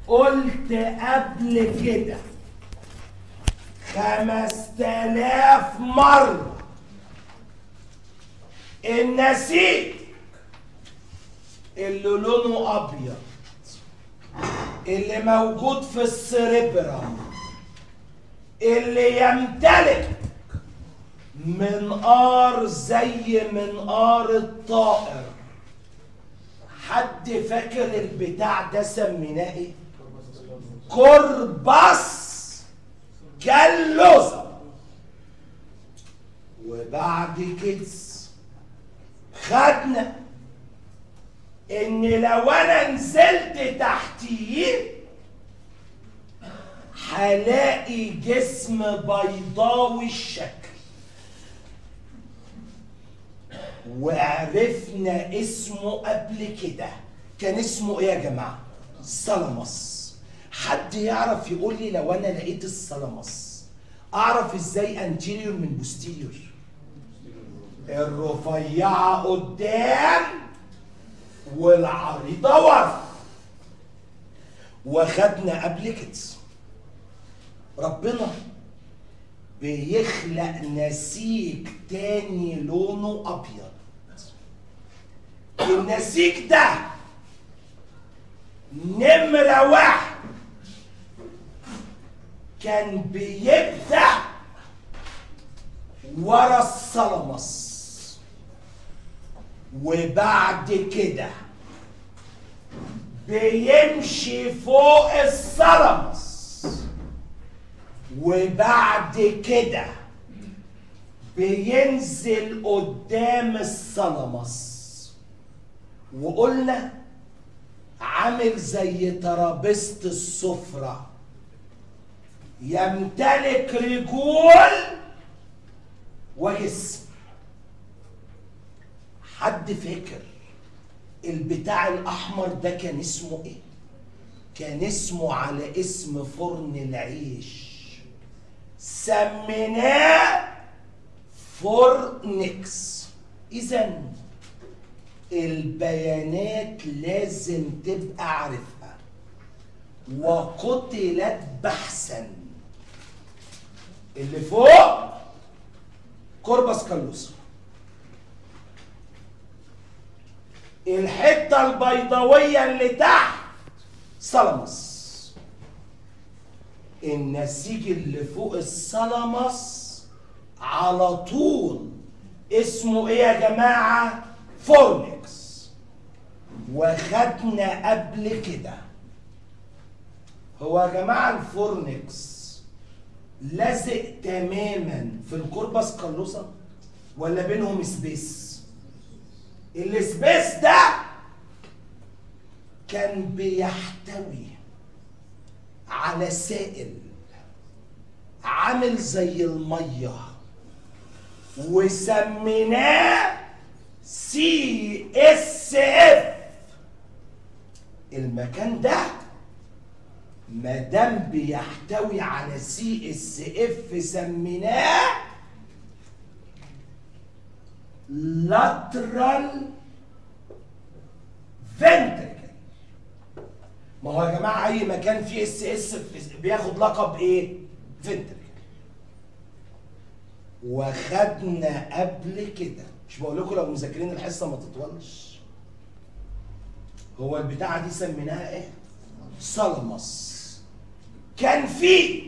قلت قبل كده خمس تلاف مرة النسيج اللي لونه أبيض اللي موجود في السريبرا اللي يمتلك منقار زي منقار الطائر حد فاكر البتاع ده سميناه ايه؟ كربس كاللوزة وبعد كده خدنا ان لو انا نزلت تحتيه هلاقي جسم بيضاوي الشكل وعرفنا اسمه قبل كده كان اسمه ايه يا جماعه سلمس حد يعرف يقول لي لو انا لقيت السلمس اعرف ازاي انتيريور من بوستيريور الرفيعه قدام والعريضه ورا وخدنا قبل كده ربنا بيخلق نسيج تاني لونه ابيض النسيج ده نمرة واحد كان بيبدأ ورا الصلمس وبعد كده بيمشي فوق الصلمس وبعد كده بينزل قدام الصلمس وقلنا عامل زي ترابيزة السفرة يمتلك رجول وجسم حد فاكر البتاع الأحمر ده كان اسمه إيه؟ كان اسمه على اسم فرن العيش سميناه فورنكس إذا البيانات لازم تبقى عارفها وقتلت بحثا اللي فوق كوربس كالوسا الحتة البيضاوية اللي تحت سلمس النسيج اللي فوق السلمس على طول اسمه ايه يا جماعة فورنكس وخدنا قبل كده هو يا جماعة الفورنكس لازق تماما في الكوربس كالوسا ولا بينهم سبيس السبيس ده كان بيحتوي على سائل عامل زي الميه وسميناه سي اس اف المكان ده ما دام بيحتوي على سي اس اف سميناه لاترال فنتركل ما هو يا جماعه اي مكان فيه اس اس بياخد لقب ايه فنتركل وخدنا قبل كده مش بقول لكم لو مذاكرين الحصه ما تطولش هو البتاعه دي سميناها ايه سلمس كان في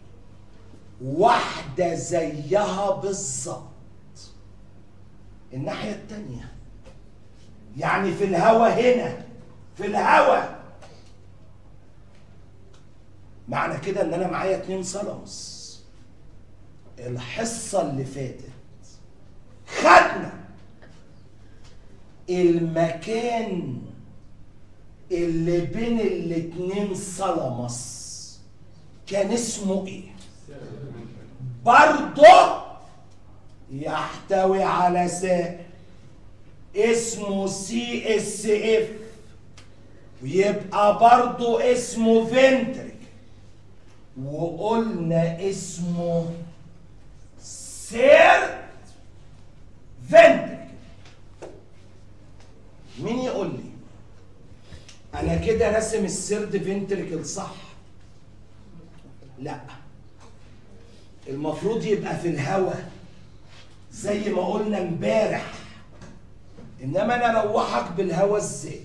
واحده زيها بالظبط الناحيه التانيه يعني في الهوا هنا في الهوا معنى كده ان انا معايا اتنين سلمس الحصة اللي فاتت خدنا المكان اللي بين الاتنين سلمس كان اسمه ايه برضه يحتوي على سائل اسمه سي اس اف ويبقى برضه اسمه فنتريك وقلنا اسمه سير فنتريك مين يقول لي انا كده راسم السرد فنتركل صح لا المفروض يبقى في الهواء زي ما قلنا امبارح انما انا اروحك بالهواء ازاي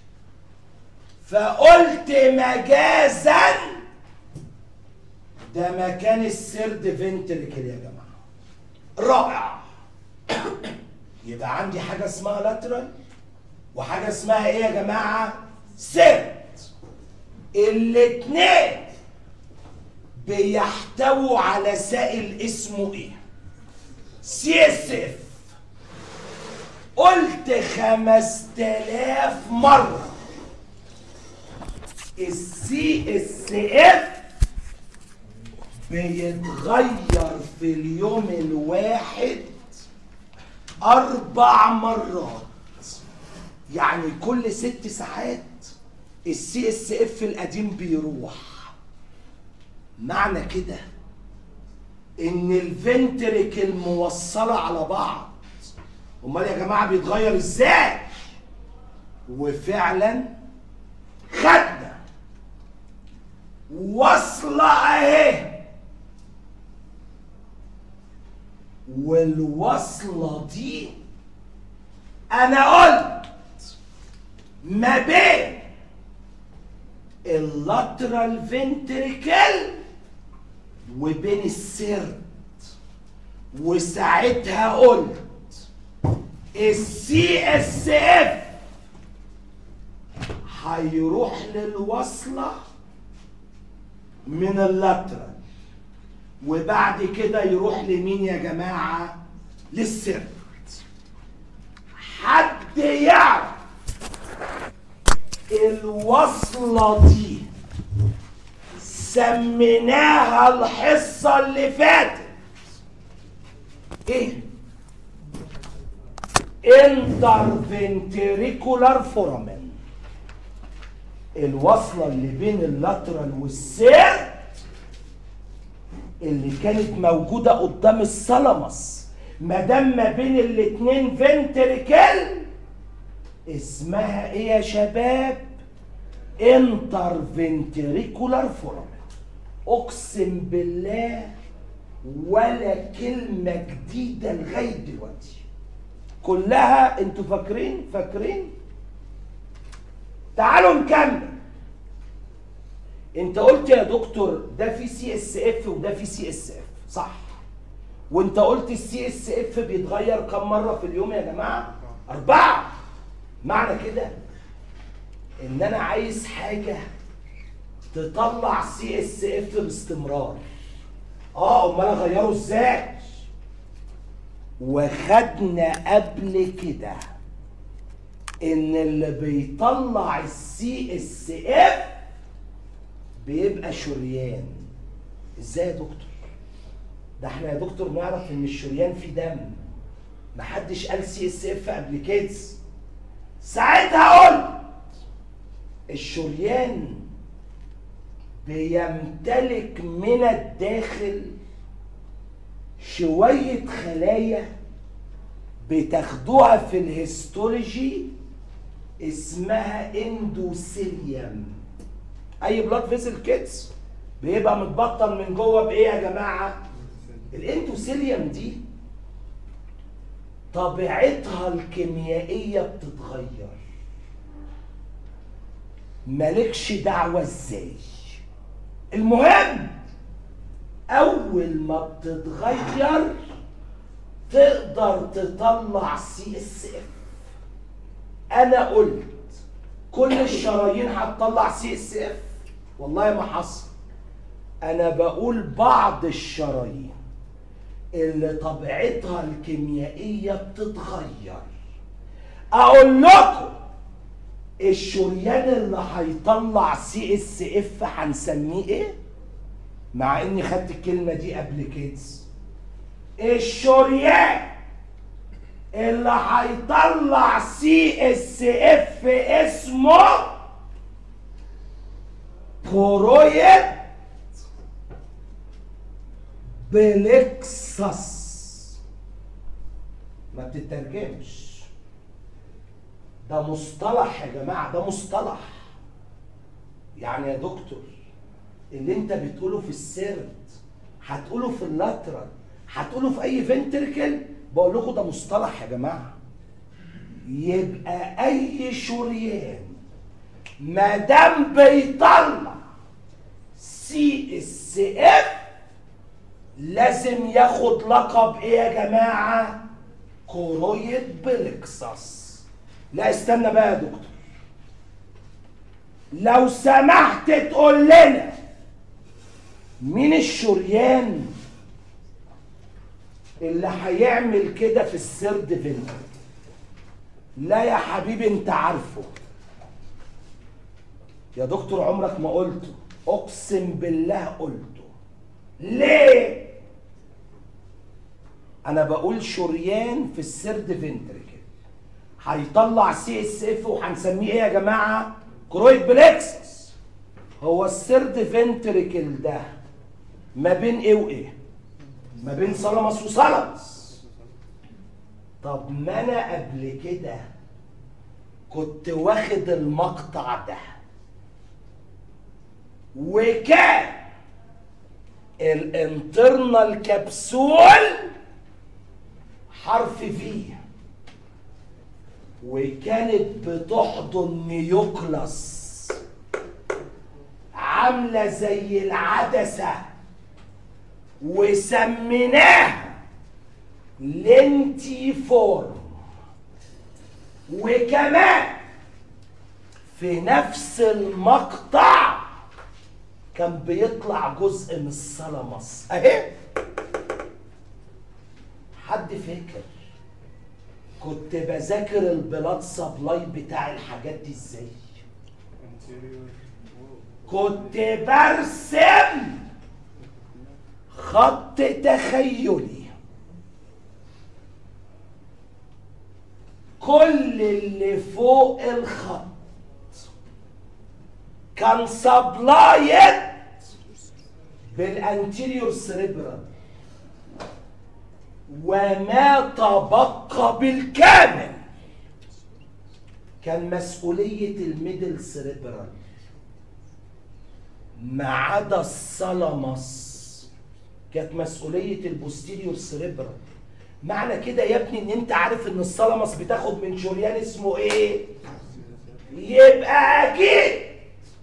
فقلت مجازا ده مكان السرد فنتركل يا جماعه رائع يبقى عندي حاجه اسمها لاترال وحاجه اسمها ايه يا جماعه سرد الاتنين بيحتووا على سائل اسمه ايه سي اس اف قلت خمس تلاف مرة السي اس اف بيتغير في اليوم الواحد أربع مرات يعني كل ست ساعات السي اس اف القديم بيروح معنى كده ان الفنتريكل موصله على بعض امال يا جماعه بيتغير ازاي وفعلا خدنا وصله اهي والوصله دي انا قلت ما بين اللاترال فنتريكل وبين السرد وساعتها قلت السي اس اف هيروح للوصلة من اللاترال وبعد كده يروح لمين يا جماعة للسرد حد يعرف الوصلة دي سميناها الحصة اللي فاتت ايه انترفنتريكولار فورامين الوصلة اللي بين اللاترال والسير اللي كانت موجودة قدام السلمس ما دام ما بين الاتنين فنتريكل اسمها ايه يا شباب انترفنتريكولار فورامين اقسم بالله ولا كلمة جديدة لغاية دلوقتي كلها انتوا فاكرين فاكرين تعالوا نكمل انت قلت يا دكتور ده في سي اس اف وده في سي اس اف صح وانت قلت السي اس اف بيتغير كم مره في اليوم يا جماعه اربعه معنى كده ان انا عايز حاجه تطلع سي اس اف باستمرار اه امال اغيره ازاي وخدنا قبل كده ان اللي بيطلع السي اس اف بيبقى شريان ازاي يا دكتور ده احنا يا دكتور نعرف ان الشريان فيه دم محدش قال سي اس اف قبل كده ساعتها قلت الشريان بيمتلك من الداخل شوية خلايا بتاخدوها في الهيستولوجي اسمها اندوثيليوم اي بلاد فيسل كيتس بيبقى متبطن من جوه بايه يا جماعه الاندوثيليوم دي طبيعتها الكيميائيه بتتغير مالكش دعوه ازاي المهم اول ما بتتغير تقدر تطلع سي اس اف انا قلت كل الشرايين هتطلع سي اس اف والله ما حصل انا بقول بعض الشرايين اللي طبيعتها الكيميائيه بتتغير اقول لكم الشريان اللي هيطلع سي اس اف هنسميه ايه مع اني خدت الكلمه دي قبل كده الشريان اللي هيطلع سي اس اف اسمه كورويد بلكسس ما بتترجمش ده مصطلح يا جماعه ده مصطلح يعني يا دكتور اللي انت بتقوله في السرد هتقوله في اللاترال هتقوله في اي فنتركل بقول لكم ده مصطلح يا جماعه يبقى اي شريان ما دام بيطلع سي اس اف لازم ياخد لقب ايه يا جماعه كورويد بلكسس لا استنى بقى يا دكتور لو سمحت تقول لنا مين الشريان اللي هيعمل كده في السرد فينتر لا يا حبيبي انت عارفه يا دكتور عمرك ما قلته اقسم بالله قلته ليه انا بقول شريان في السرد فينتريكل هيطلع سي اس اف وهنسميه ايه يا جماعه كرويد بلكسس هو السرد فينتريكل ده ما بين ايه وايه ما بين صلمس وصلمس طب ما انا قبل كده كنت واخد المقطع ده وكان الانترنال كبسول حرف فيه وكانت بتحضن نيوكلاس عاملة زي العدسة وسميناها لينتي فورم وكمان في نفس المقطع كان بيطلع جزء من الصلمس اهي حد فاكر كنت بذاكر البلاد سبلاي بتاع الحاجات دي ازاي كنت برسم خط تخيلي كل اللي فوق الخط كان سبلايت بالانتيريور سريبرال وما تبقى بالكامل كان مسؤولية الميدل سريبرال ما عدا الثالاموس كانت مسؤولية البوستيريور سريبرال معنى كده يا ابني ان انت عارف ان الثالاموس بتاخد من شريان اسمه ايه يبقى اكيد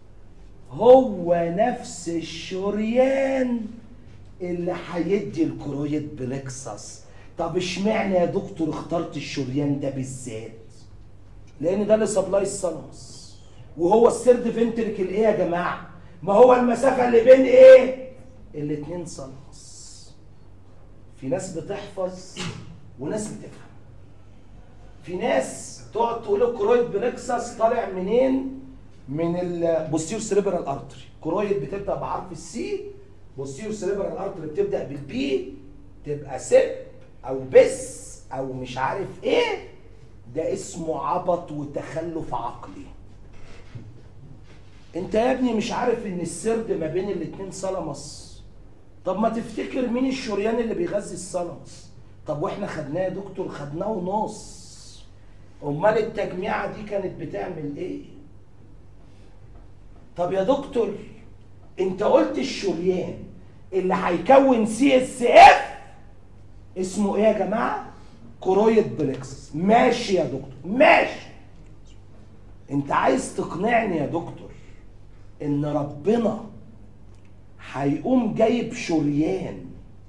هو نفس الشريان اللي هيدي الكرويد بلكسس طب اشمعنى يا دكتور اخترت الشريان ده بالذات لان ده اللي سبلاي الثالاموس وهو السيرد فنتريكل ايه يا جماعه ما هو المسافه اللي بين ايه الاتنين ثالاموس في ناس بتحفظ وناس بتفهم في ناس تقعد تقول الكرويد بلكسس طالع منين من البوستير سريبرال ارتري كرويد بتبدا بحرف السي بوستير سريبرال ارتري بتبدا بالبي تبقى سب او بس او مش عارف ايه ده اسمه عبط وتخلف عقلي انت يا ابني مش عارف ان السرد ما بين الاتنين ثالاموس طب ما تفتكر مين الشريان اللي بيغذي الثالاموس طب واحنا خدناه يا دكتور خدناه ونص امال التجميعه دي كانت بتعمل ايه طب يا دكتور انت قلت الشريان اللي هيكون سي اس اف اسمه ايه يا جماعه كرويد بلكسس ماشي يا دكتور ماشي انت عايز تقنعني يا دكتور ان ربنا هيقوم جايب شريان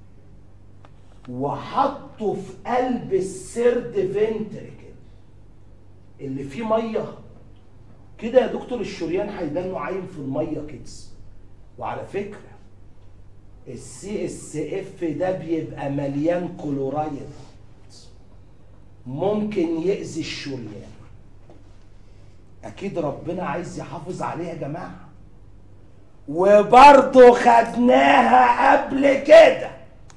وحطه في قلب السرد فنتريكل اللي فيه ميه كده يا دكتور الشريان هيبان عايم في الميه كده وعلى فكره السي اس اف ده بيبقى مليان كلورايد ممكن يأذي الشريان اكيد ربنا عايز يحافظ عليه يا جماعه وبرضه خدناها قبل كده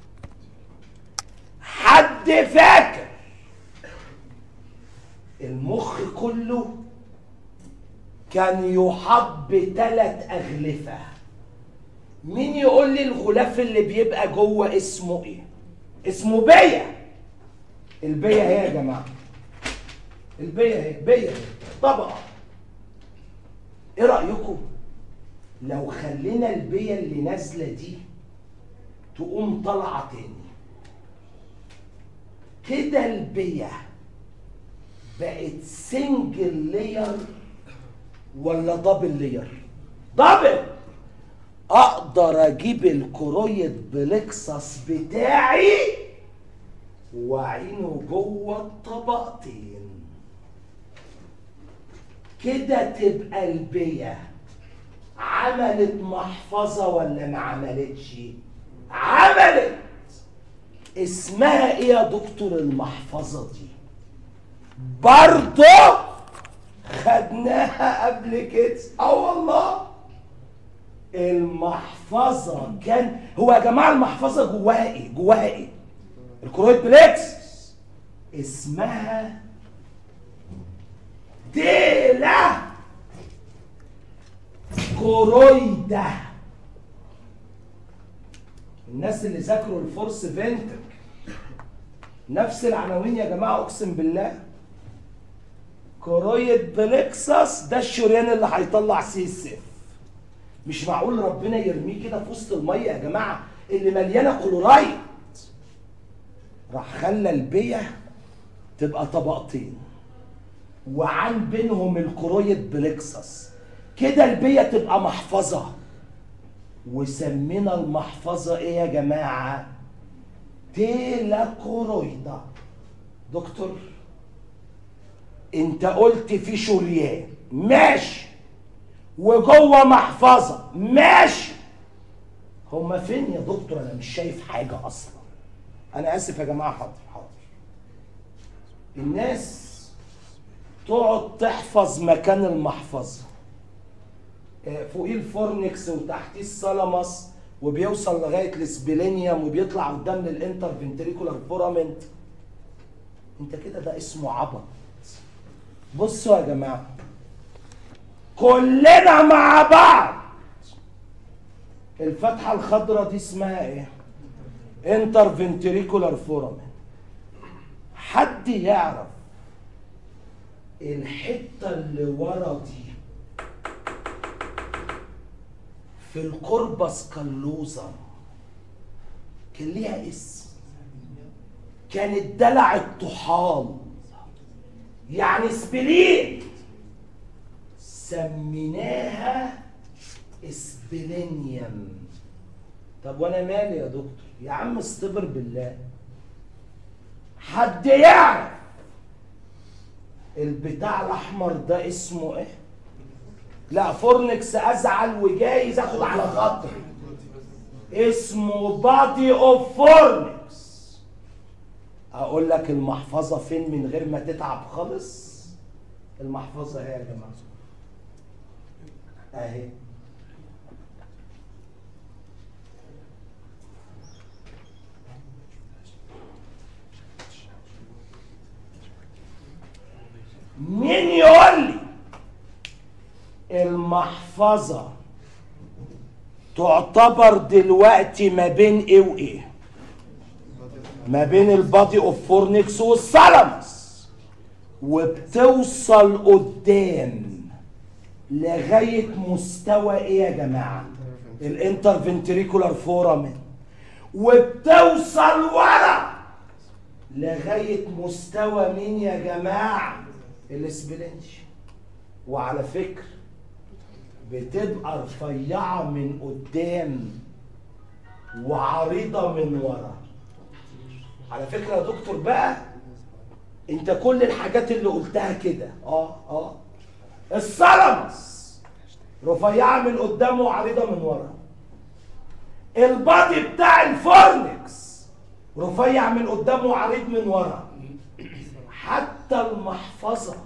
حد فاكر المخ كله كان يحط بثلاث أغلفة مين يقول لي الغلاف اللي بيبقى جوه اسمه ايه اسمه بيا البيا اهي يا جماعه البيا اهي بيا اهي طبقه ايه رايكم لو خلينا البيه اللي نازله دي تقوم طالعه تاني كده البيه بقت سنجل لير ولا دبل لير دبل اقدر اجيب الكرويد بلكسس بتاعي واعينه جوه الطبقتين كده تبقى البيه عملت محفظه ولا ما عملتش عملت اسمها ايه يا دكتور المحفظه دي برضه خدناها قبل كده اه والله المحفظه كان هو يا جماعه المحفظه جواها ايه جواها ايه الكرويد بليكس اسمها ديلا كرويدا الناس اللي ذاكروا الفورس فينتك نفس العناوين يا جماعه اقسم بالله كرويد بليكسس ده الشريان اللي هيطلع سي السيف مش معقول ربنا يرميه كده في وسط الميه يا جماعه اللي مليانه كلورايد راح خلى البيه تبقى طبقتين وعن بينهم الكرويد بليكسس كده البيه تبقى محفظه وسمينا المحفظه ايه يا جماعه تيلاكورويدا دكتور انت قلت في شريان ماشي وجوه محفظه ماشي هما فين يا دكتور انا مش شايف حاجه اصلا انا اسف يا جماعه حاضر حاضر الناس تقعد تحفظ مكان المحفظه آه، فوقيه الفورنكس وتحتيه السلامس وبيوصل لغايه السبلينيوم وبيطلع قدام للانترفنتريكولار فورامنت انت كده ده اسمه عبط بصوا يا جماعه كلنا مع بعض الفتحه الخضراء دي اسمها ايه انترفنتريكولار فورامن حد يعرف الحته اللي ورا دي في القربس كاللوزم كان ليها اسم كانت دلع الطحال يعني سبلين سميناها اسبلينيوم طب وانا مالي يا دكتور يا عم استبر بالله حد يعرف البتاع الاحمر ده اسمه ايه لا فورنكس ازعل وجايز اخد على خاطري اسمه بادي اوف فورنكس اقول لك المحفظه فين من غير ما تتعب خالص المحفظه اهي يا جماعه اهي مين يقول لي المحفظة تعتبر دلوقتي ما بين ايه وايه ما بين البادي اوف فورنكس والثالاموس وبتوصل قدام لغاية مستوى ايه يا جماعة الانترفنتريكولار فورامين وبتوصل ورا لغاية مستوى مين يا جماعة الاسبلنش وعلى فكرة بتبقى رفيعة من قدام وعريضة من ورا على فكرة يا دكتور بقى انت كل الحاجات اللي قلتها كده اه اه الثالاموس رفيعة من قدام وعريضة من ورا البادي بتاع الفورنكس رفيع من قدام وعريض من ورا حتى المحفظة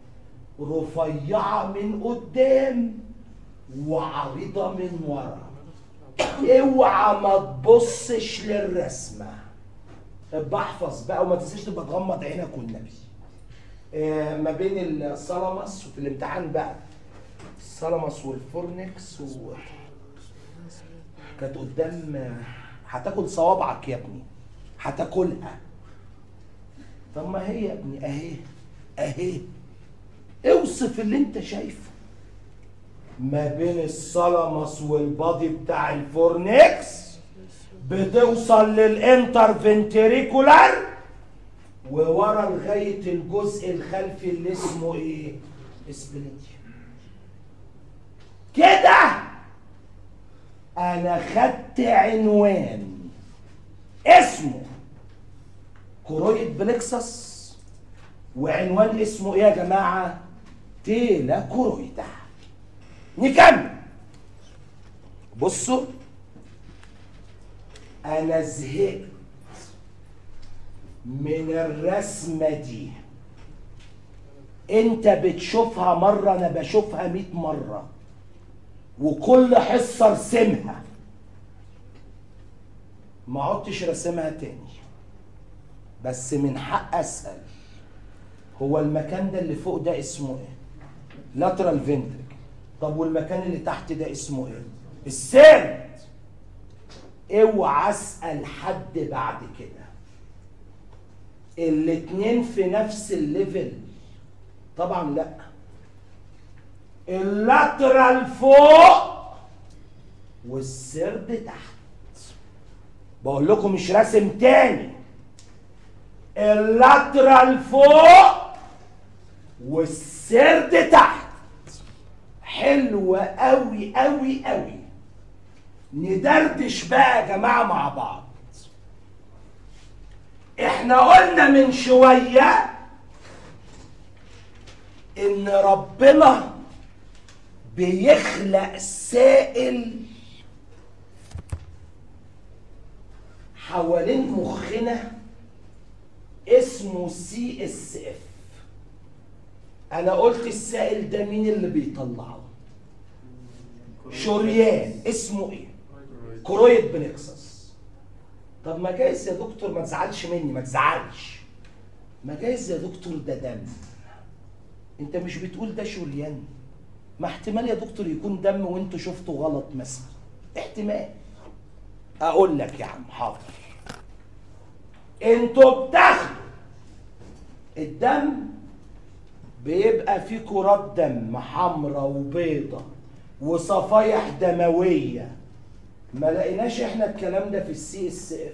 رفيعة من قدام وعريضة من ورا اوعى ما تبصش للرسمة ابقى احفظ بقى وما تنساش تبقى تغمض عينك والنبي آه ما بين الثالاموس وفي الامتحان بقى الثالاموس والفورنكس و كانت قدام هتاكل صوابعك يا ابني هتاكلها طب ما هي يا ابني اهي اهي اوصف اللي انت شايفه ما بين الثالاموس والبادي بتاع الفورنكس بتوصل للانترفنتريكولار وورا لغايه الجزء الخلفي اللي اسمه ايه؟ اسبليتيا كده انا خدت عنوان اسمه كرويد بلكسس وعنوان اسمه ايه يا جماعه تيلا كرويدا نكمل بصوا انا زهقت من الرسمه دي انت بتشوفها مره انا بشوفها مئة مره وكل حصه ارسمها ما عدتش راسمها تاني بس من حق اسال هو المكان ده اللي فوق ده اسمه ايه لاترال فينتريك طب والمكان اللي تحت ده اسمه ايه السيرد اوعى اسال حد بعد كده الاتنين في نفس الليفل طبعا لا اللاترال فوق والسرد تحت بقول لكم مش راسم تاني اللاترال فوق والسرد تحت حلوة قوي قوي قوي ندردش بقى يا جماعة مع بعض احنا قلنا من شوية ان ربنا بيخلق سائل حوالين مخنا اسمه سي اس اف انا قلت السائل ده مين اللي بيطلعه شريان اسمه ايه كرويد بنكسس طب ما جايز يا دكتور ما تزعلش مني ما تزعلش ما جايز يا دكتور ده دم انت مش بتقول ده شريان ما احتمال يا دكتور يكون دم وانتوا شفتوا غلط مثلا احتمال اقول لك يا عم حاضر انتوا بتاخدوا الدم بيبقى فيه كرات دم حمراء وبيضة وصفايح دموية ما لقيناش احنا الكلام ده في السي اس اف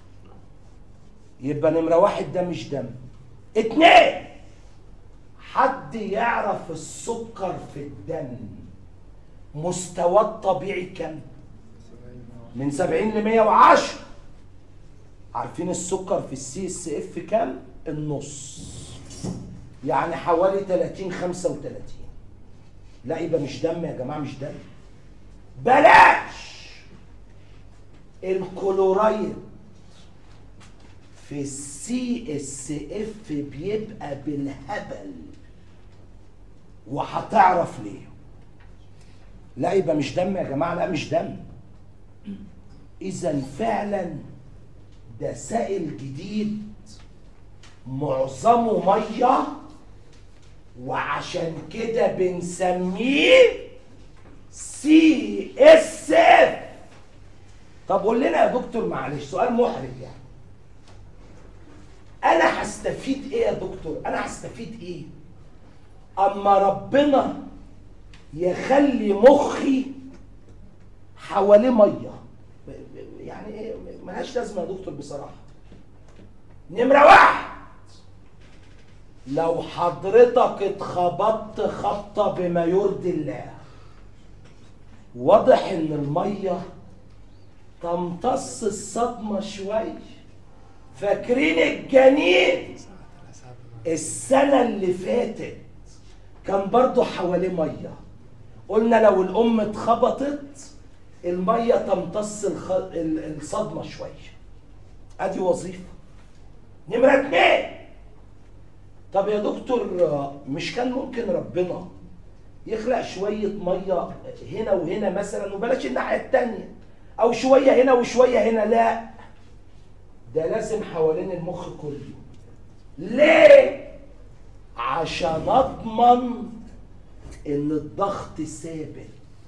يبقى نمرة واحد ده مش دم اتنين حد يعرف السكر في الدم مستواه الطبيعي كام؟ من 70 ل 110 عارفين السكر في السي اس اف كام؟ النص يعني حوالي 30 35 لا يبقى مش دم يا جماعه مش دم بلاش الكلورايد في السي اس اف بيبقى بالهبل وهتعرف ليه لا يبقى مش دم يا جماعه لا مش دم اذا فعلا ده سائل جديد معظمه ميه وعشان كده بنسميه سي اس اف طب قول لنا يا دكتور معلش سؤال محرج يعني انا هستفيد ايه يا دكتور انا هستفيد ايه اما ربنا يخلي مخي حواليه ميه يعني ايه ملهاش لازمه يا دكتور بصراحه نمره واحد لو حضرتك اتخبطت خبطه بما يرضي الله واضح ان الميه تمتص الصدمه شويه فاكرين الجنين السنه اللي فاتت كان برضه حواليه ميه قلنا لو الام اتخبطت الميه تمتص الخ... الصدمه شويه ادي وظيفه نمره اتنين طب يا دكتور مش كان ممكن ربنا يخلق شويه ميه هنا وهنا مثلا وبلاش الناحيه التانيه او شويه هنا وشويه هنا لا ده لازم حوالين المخ كله ليه عشان اضمن ان الضغط ثابت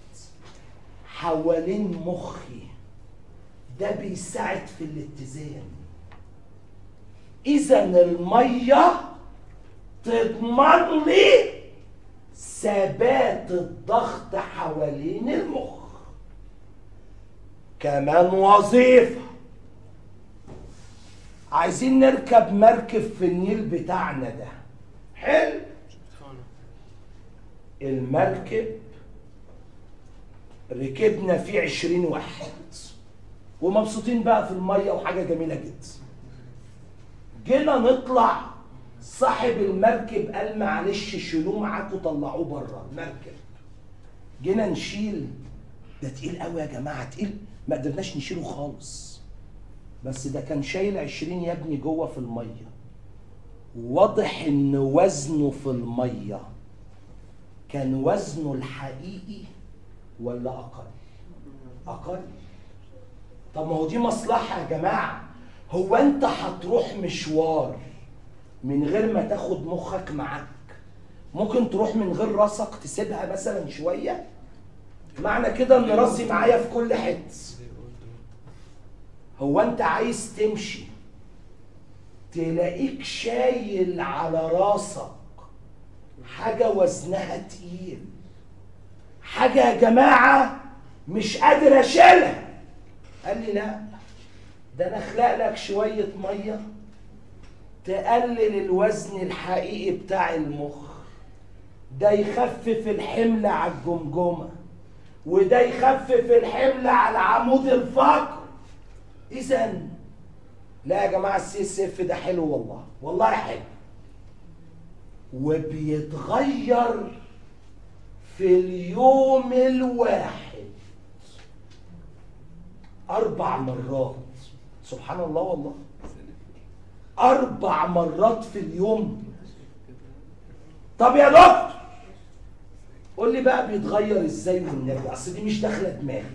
حوالين مخي ده بيساعد في الاتزان اذا الميه تضمن لي ثبات الضغط حوالين المخ كمان وظيفة عايزين نركب مركب في النيل بتاعنا ده حلو المركب ركبنا فيه عشرين واحد ومبسوطين بقى في المية وحاجة جميلة جدا جينا نطلع صاحب المركب قال معلش شيلوه معاكوا طلعوه بره المركب جينا نشيل ده تقيل قوي يا جماعه تقيل ما قدرناش نشيله خالص بس ده كان شايل 20 يا ابني جوه في الميه واضح ان وزنه في الميه كان وزنه الحقيقي ولا اقل اقل طب ما هو دي مصلحه يا جماعه هو انت هتروح مشوار من غير ما تاخد مخك معاك ممكن تروح من غير راسك تسيبها مثلا شويه معنى كده ان راسي معايا في كل حته هو انت عايز تمشي تلاقيك شايل على راسك حاجه وزنها تقيل حاجه يا جماعه مش قادر اشيلها قال لي لا ده انا اخلق لك شويه ميه تقلل الوزن الحقيقي بتاع المخ ده يخفف الحمل على الجمجمه وده يخفف الحمل على عمود الفقر اذا لا يا جماعه السي اس اف ده حلو والله والله حلو وبيتغير في اليوم الواحد اربع مرات سبحان الله والله اربع مرات في اليوم طب يا دكتور قول لي بقى بيتغير ازاي والنبي اصل دي مش داخله دماغي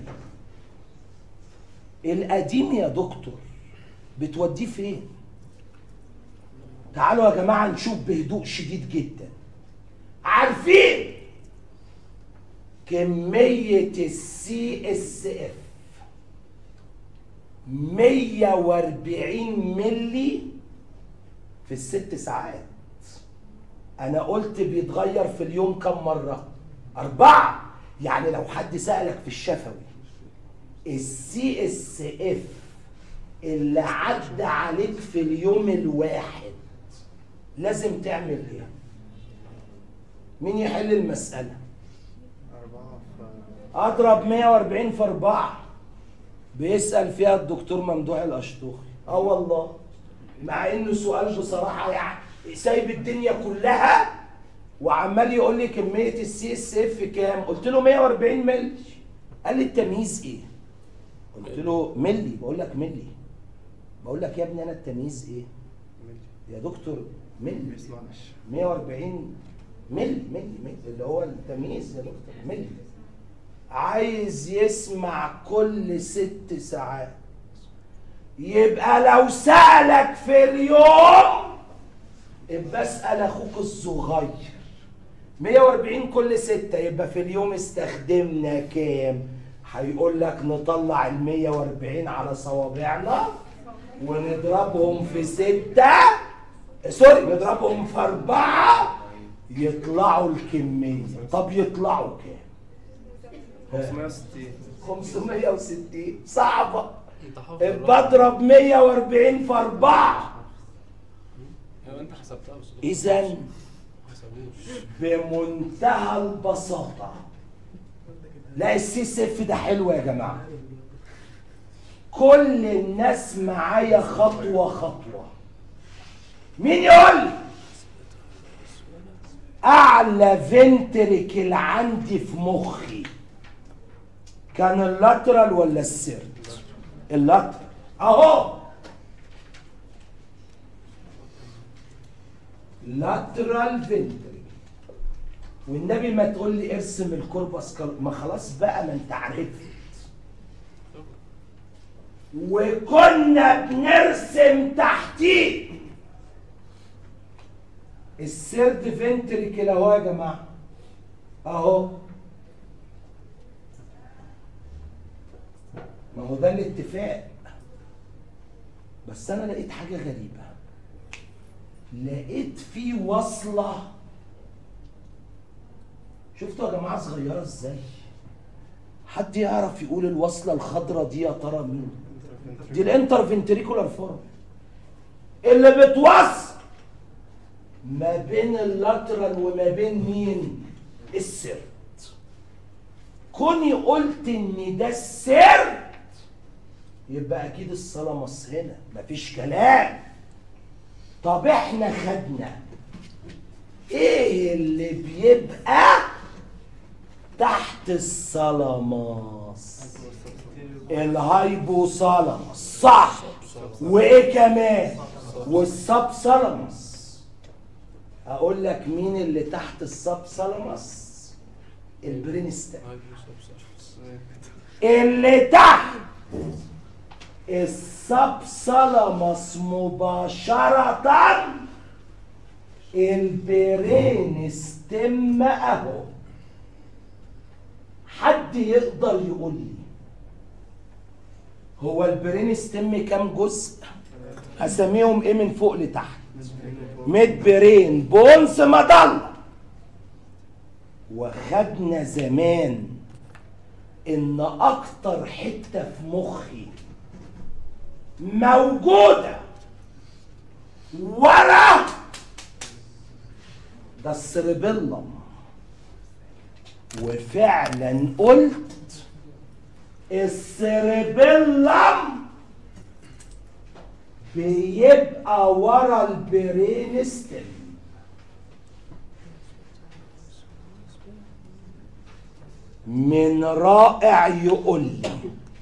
القديم يا دكتور بتوديه فين تعالوا يا جماعه نشوف بهدوء شديد جدا عارفين كميه السي اس اف 140 ملي في الست ساعات انا قلت بيتغير في اليوم كم مره اربعه يعني لو حد سالك في الشفوي السي اس اف اللي عدى عليك في اليوم الواحد لازم تعمل ايه مين يحل المساله أربعة في اضرب 140 في 4 بيسال فيها الدكتور ممدوح الاشطوخي اه والله مع انه سؤال بصراحه يعني سايب الدنيا كلها وعمال يقول لي كميه السي اس اف كام قلت له 140 مللي قال لي التمييز ايه قلت له ملي بقول لك ملي بقول لك يا ابني انا التمييز ايه ملي يا دكتور ما ملي بيسمعش 140 ملي ملي ملي اللي هو التمييز يا دكتور ملي عايز يسمع كل ست ساعات يبقى لو سألك في اليوم يبقى اسأل اخوك الصغير 140 كل ستة يبقى في اليوم استخدمنا كام هيقول لك نطلع ال 140 على صوابعنا ونضربهم في ستة سوري نضربهم في أربعة يطلعوا الكمية طب يطلعوا كام 560 560 صعبة انت حافظ بضرب 140 في أربعة ايوه انت حسبتها بس إذا ما حسبوش بمنتهى البساطة لا السي سيف ده حلو يا جماعة كل الناس معايا خطوة خطوة مين يقول لي؟ أعلى فنتريكل عندي في مخي كان اللاترال ولا السيرد؟ اللاترال أهو لاترال فنتريكل والنبي ما تقول لي ارسم الكوربس كال- ما خلاص بقى ما انت عرفت وكنا بنرسم تحتيه السيرد فنتريكل اهو يا جماعه اهو ما هو ده الاتفاق بس انا لقيت حاجه غريبه لقيت في وصله شفتوا يا جماعه صغيره ازاي حد يعرف يقول الوصله الخضراء دي يا ترى مين دي الانترفنتريكولار فورم اللي بتوصل ما بين اللاترال وما بين مين السرد كوني قلت ان ده السرد يبقى اكيد الصلمس هنا مفيش كلام طب احنا خدنا ايه اللي بيبقى تحت الصلمس الهايبوثالاموس صح وايه كمان والسب ثالاموس اقول لك مين اللي تحت السب ثالاموس البرينستم اللي تحت السب ثالاموس مباشرة البرينستم اهو حد يقدر يقول لي هو البرين ستيم كام جزء اسميهم ايه من فوق لتحت ميد برين بونس مضلة وخدنا زمان ان اكتر حتة في مخي موجودة ورا ده السربيلم وفعلا قلت السربيلم بيبقى ورا البرين ستيم من رائع يقول لي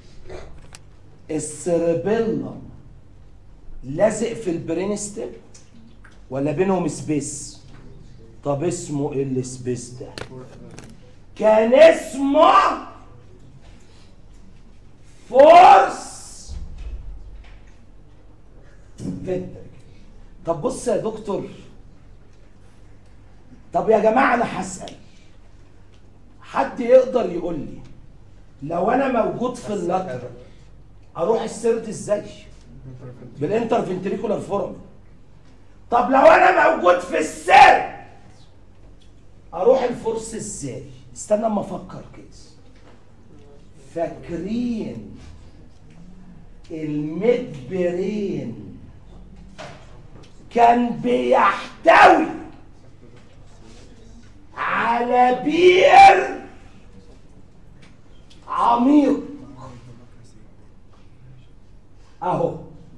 السربيلم لازق في البرين ستيم ولا بينهم سبيس طب اسمه ايه السبيس ده كان اسمه فورس فينتركل طب بص يا دكتور طب يا جماعه انا هسال حد يقدر يقول لي لو انا موجود في اللتر اروح السرد ازاي بالانترفنتريكولار فورم طب لو انا موجود في السرد اروح الفرصه ازاي استنى اما افكر كده فاكرين المدبرين كان بيحتوي على بير عميق اهو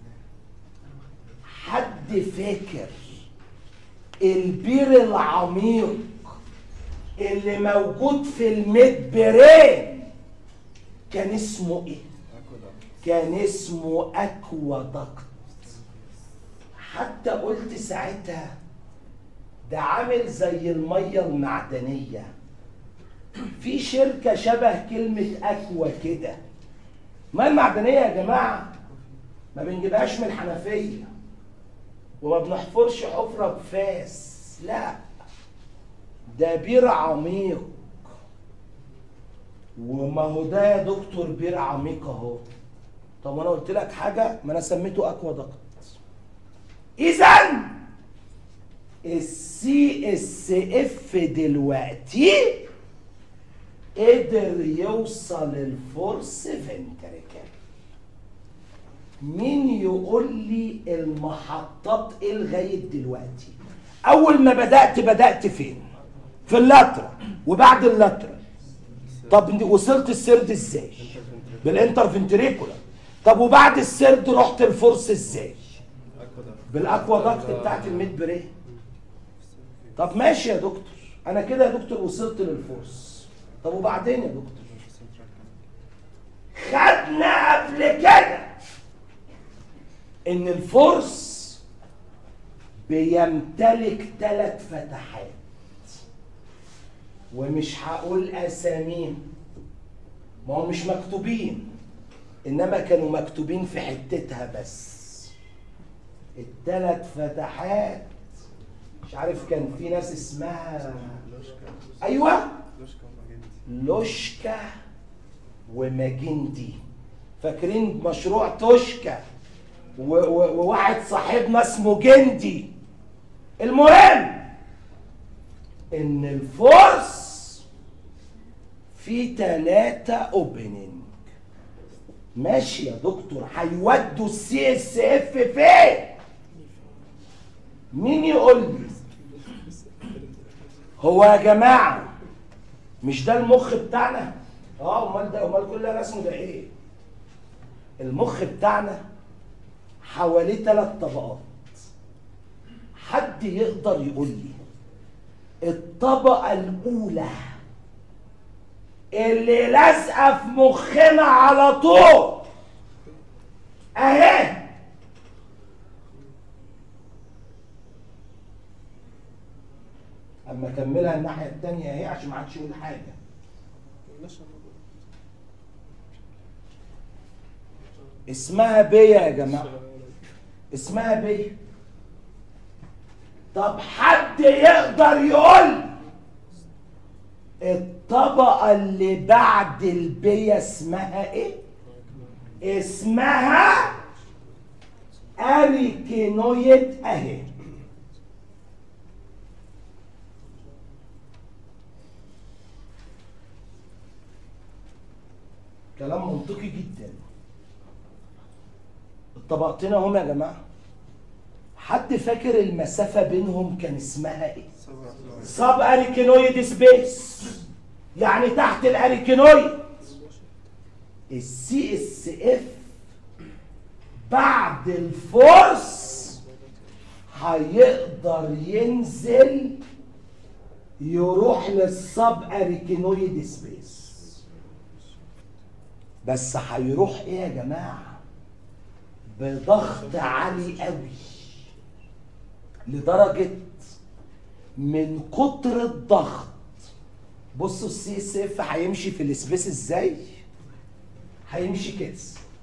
حد فاكر البير العميق اللي موجود في المدبرين كان اسمه ايه كان اسمه اكوادكت حتى قلت ساعتها ده عامل زي الميه المعدنيه في شركه شبه كلمه اكوا كده ما المعدنيه يا جماعه ما بنجيبهاش من الحنفيه وما بنحفرش حفره بفاس لا ده بير عميق وما هو ده يا دكتور بير عميق اهو طب انا قلت لك حاجه ما انا سميته اكوادكت اذا السي اس اف دلوقتي قدر يوصل الفورس فنتريكال مين يقول لي المحطات ايه لغايه دلوقتي اول ما بدات بدات فين في اللاترال وبعد اللاترال طب انت وصلت السرد ازاي بالانترفنتريكولا طب وبعد السرد رحت الفرص ازاي بالاكوادكت بتاعت الميد برين طب ماشي يا دكتور انا كده يا دكتور وصلت للفرص طب وبعدين يا دكتور خدنا قبل كده ان الفرس بيمتلك ثلاث فتحات ومش هقول اساميهم ما هم مش مكتوبين انما كانوا مكتوبين في حتتها بس الثلاث فتحات مش عارف كان في ناس اسمها ايوه لوشكا وماجندي فاكرين مشروع توشكا و- و- وواحد صاحبنا اسمه جندي المهم ان الفرس في تلاتة اوبننج ماشي يا دكتور هيودوا السي اس اف فين مين يقول لي هو يا جماعه مش ده المخ بتاعنا اه امال ده امال كل اللي رسمه ده ايه المخ بتاعنا حواليه ثلاث طبقات حد يقدر يقول لي الطبقه الاولى اللي لازقه في مخنا على طول اهي اما اكملها الناحيه الثانيه اهي عشان ما حدش يقول حاجه اسمها بيا يا جماعه اسمها بيا طب حد يقدر يقول الطبقه اللي بعد البيا اسمها ايه اسمها اريكينويد اهي كلام منطقي جدا الطبقتين اهم يا جماعه حد فاكر المسافه بينهم كان اسمها ايه سب اريكينويد سبيس يعني تحت الاريكينويد السي اس اف بعد الفورس هيقدر ينزل يروح للسب اريكينويد سبيس بس هيروح ايه يا جماعه بضغط عالي قوي لدرجه من كتر الضغط بصوا السي اس اف هيمشي في السبيس ازاي هيمشي كده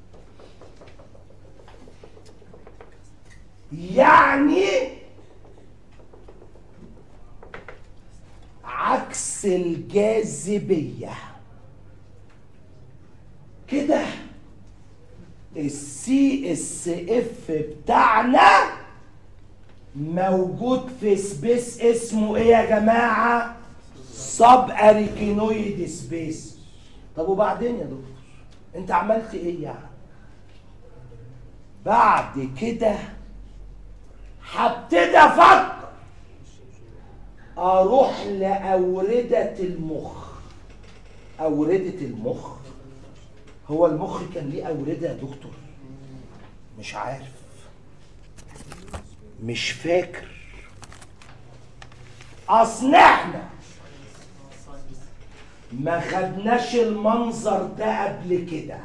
يعني عكس الجاذبيه كده السي اس اف بتاعنا موجود في سبيس اسمه ايه يا جماعه سب اريكينويد سبيس طب وبعدين يا دكتور انت عملت ايه يعني بعد كده هبتدي افكر اروح لاورده المخ اورده المخ هو المخ كان ليه اورده يا دكتور مش عارف مش فاكر اصل احنا ما خدناش المنظر ده قبل كده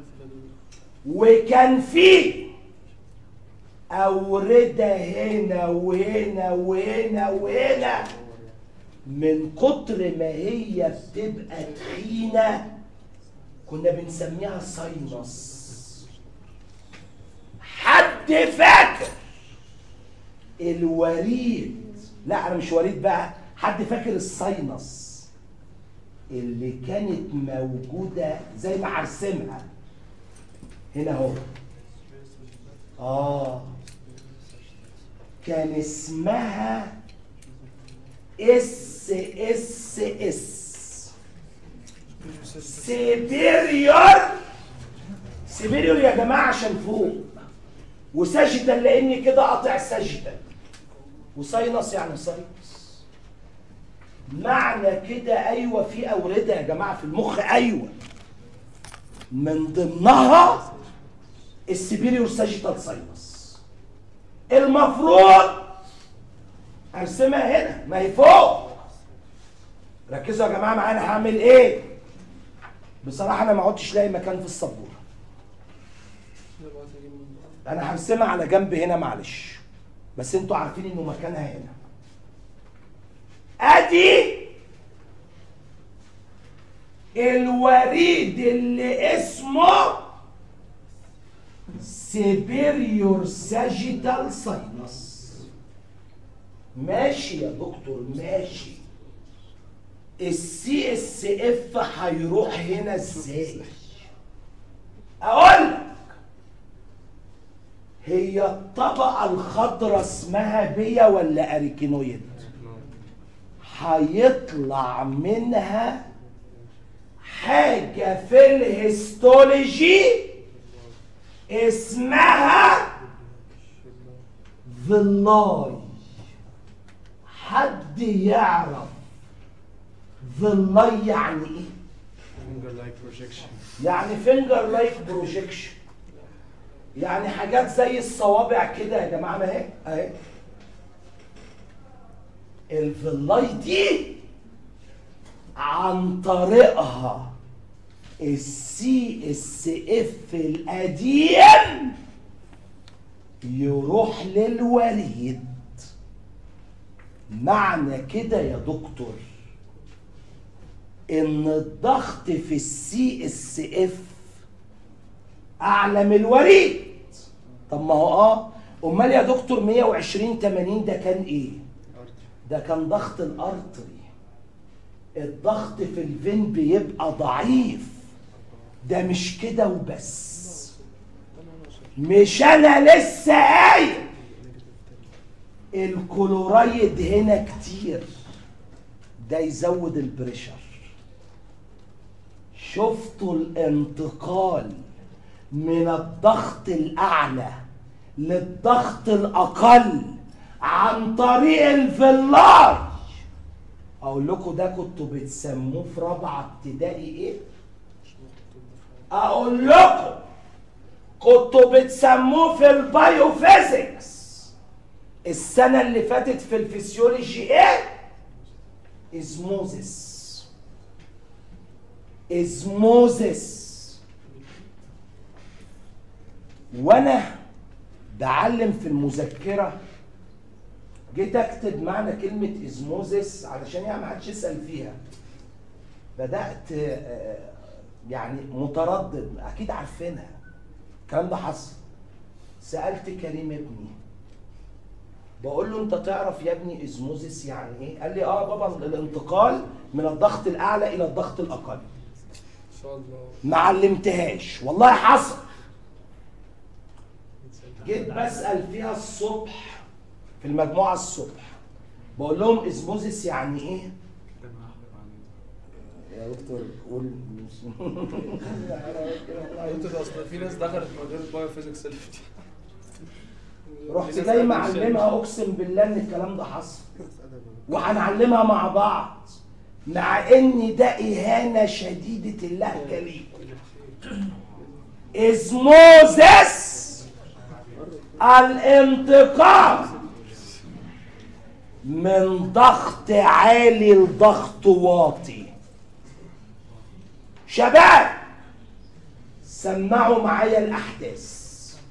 وكان فيه أوردة هنا وهنا وهنا وهنا من كتر ما هي بتبقى تخينة كنا بنسميها ساينس حد فاكر الوريد لا انا مش وريد بقى حد فاكر الساينس اللي كانت موجودة زي ما هرسمها هنا اهو اه كان اسمها اس اس اس سيبيريور سيبيريور يا جماعه عشان فوق وساجيتال لاني كده قاطع ساجيتال وساينس يعني ساينس معنى كده ايوه في اورده يا جماعه في المخ ايوه من ضمنها السبيريور ساجيتال ساينس المفروض ارسمها هنا ما هي فوق ركزوا يا جماعه معانا هعمل ايه بصراحه انا ما عدتش لاقي مكان في السبوره انا هرسمها على جنب هنا معلش بس انتوا عارفين انه مكانها هنا ادي الوريد اللي اسمه سيبيريور ساجيتال ساينس ماشي يا دكتور ماشي السي اس اف هيروح هنا ازاي اقول لك هي الطبقة الخضراء اسمها بيا ولا اريكينويد هيطلع منها حاجة في الهيستولوجي اسمها ظلاي حد يعرف ظلاي يعني ايه؟ فينجر لايك بروجيكشن يعني فينجر لايك بروجيكشن يعني حاجات زي الصوابع كده يا جماعه ما اهي اهي الفلاي دي عن طريقها السي اس اف القديم يروح للوريد معنى كده يا دكتور ان الضغط في السي اس اف اعلى من الوريد طب ما هو اه امال يا دكتور 120 80 ده كان ايه ده كان ضغط الارتري الضغط في الفين بيبقى ضعيف ده مش كده وبس مش انا لسه قايل الكلورايد هنا كتير ده يزود البريشر شفتوا الانتقال من الضغط الاعلى للضغط الاقل عن طريق الفلاي اقول لكم ده كنتوا بتسموه في رابعه ابتدائي ايه اقول لكم كنتوا بتسموه في البايوفيزيكس السنه اللي فاتت في الفسيولوجي ايه ازموزس ازموزس وانا بعلم في المذكره جيت اكتب معنى كلمه ازموزس علشان يعني ما حدش يسال فيها بدات آه، يعني متردد اكيد عارفينها الكلام ده حصل سالت كريم ابني بقول له انت تعرف يا ابني ازموزس يعني ايه قال لي اه بابا الانتقال من الضغط الاعلى الى الضغط الاقل ان شاء الله ما علمتهاش والله حصل جيت بسأل فيها الصبح في المجموعة الصبح بقول لهم اسموزيس يعني ايه؟ يا دكتور قول انت اصل في ناس دخلت مجال البايو فيزيكس اللي في رحت جاي معلمها اقسم بالله ان الكلام ده حصل وهنعلمها مع بعض مع ان ده اهانه شديده اللهجه ليك اسموزس الانتقال من ضغط عالي لضغط واطي شباب سمعوا معايا الاحداث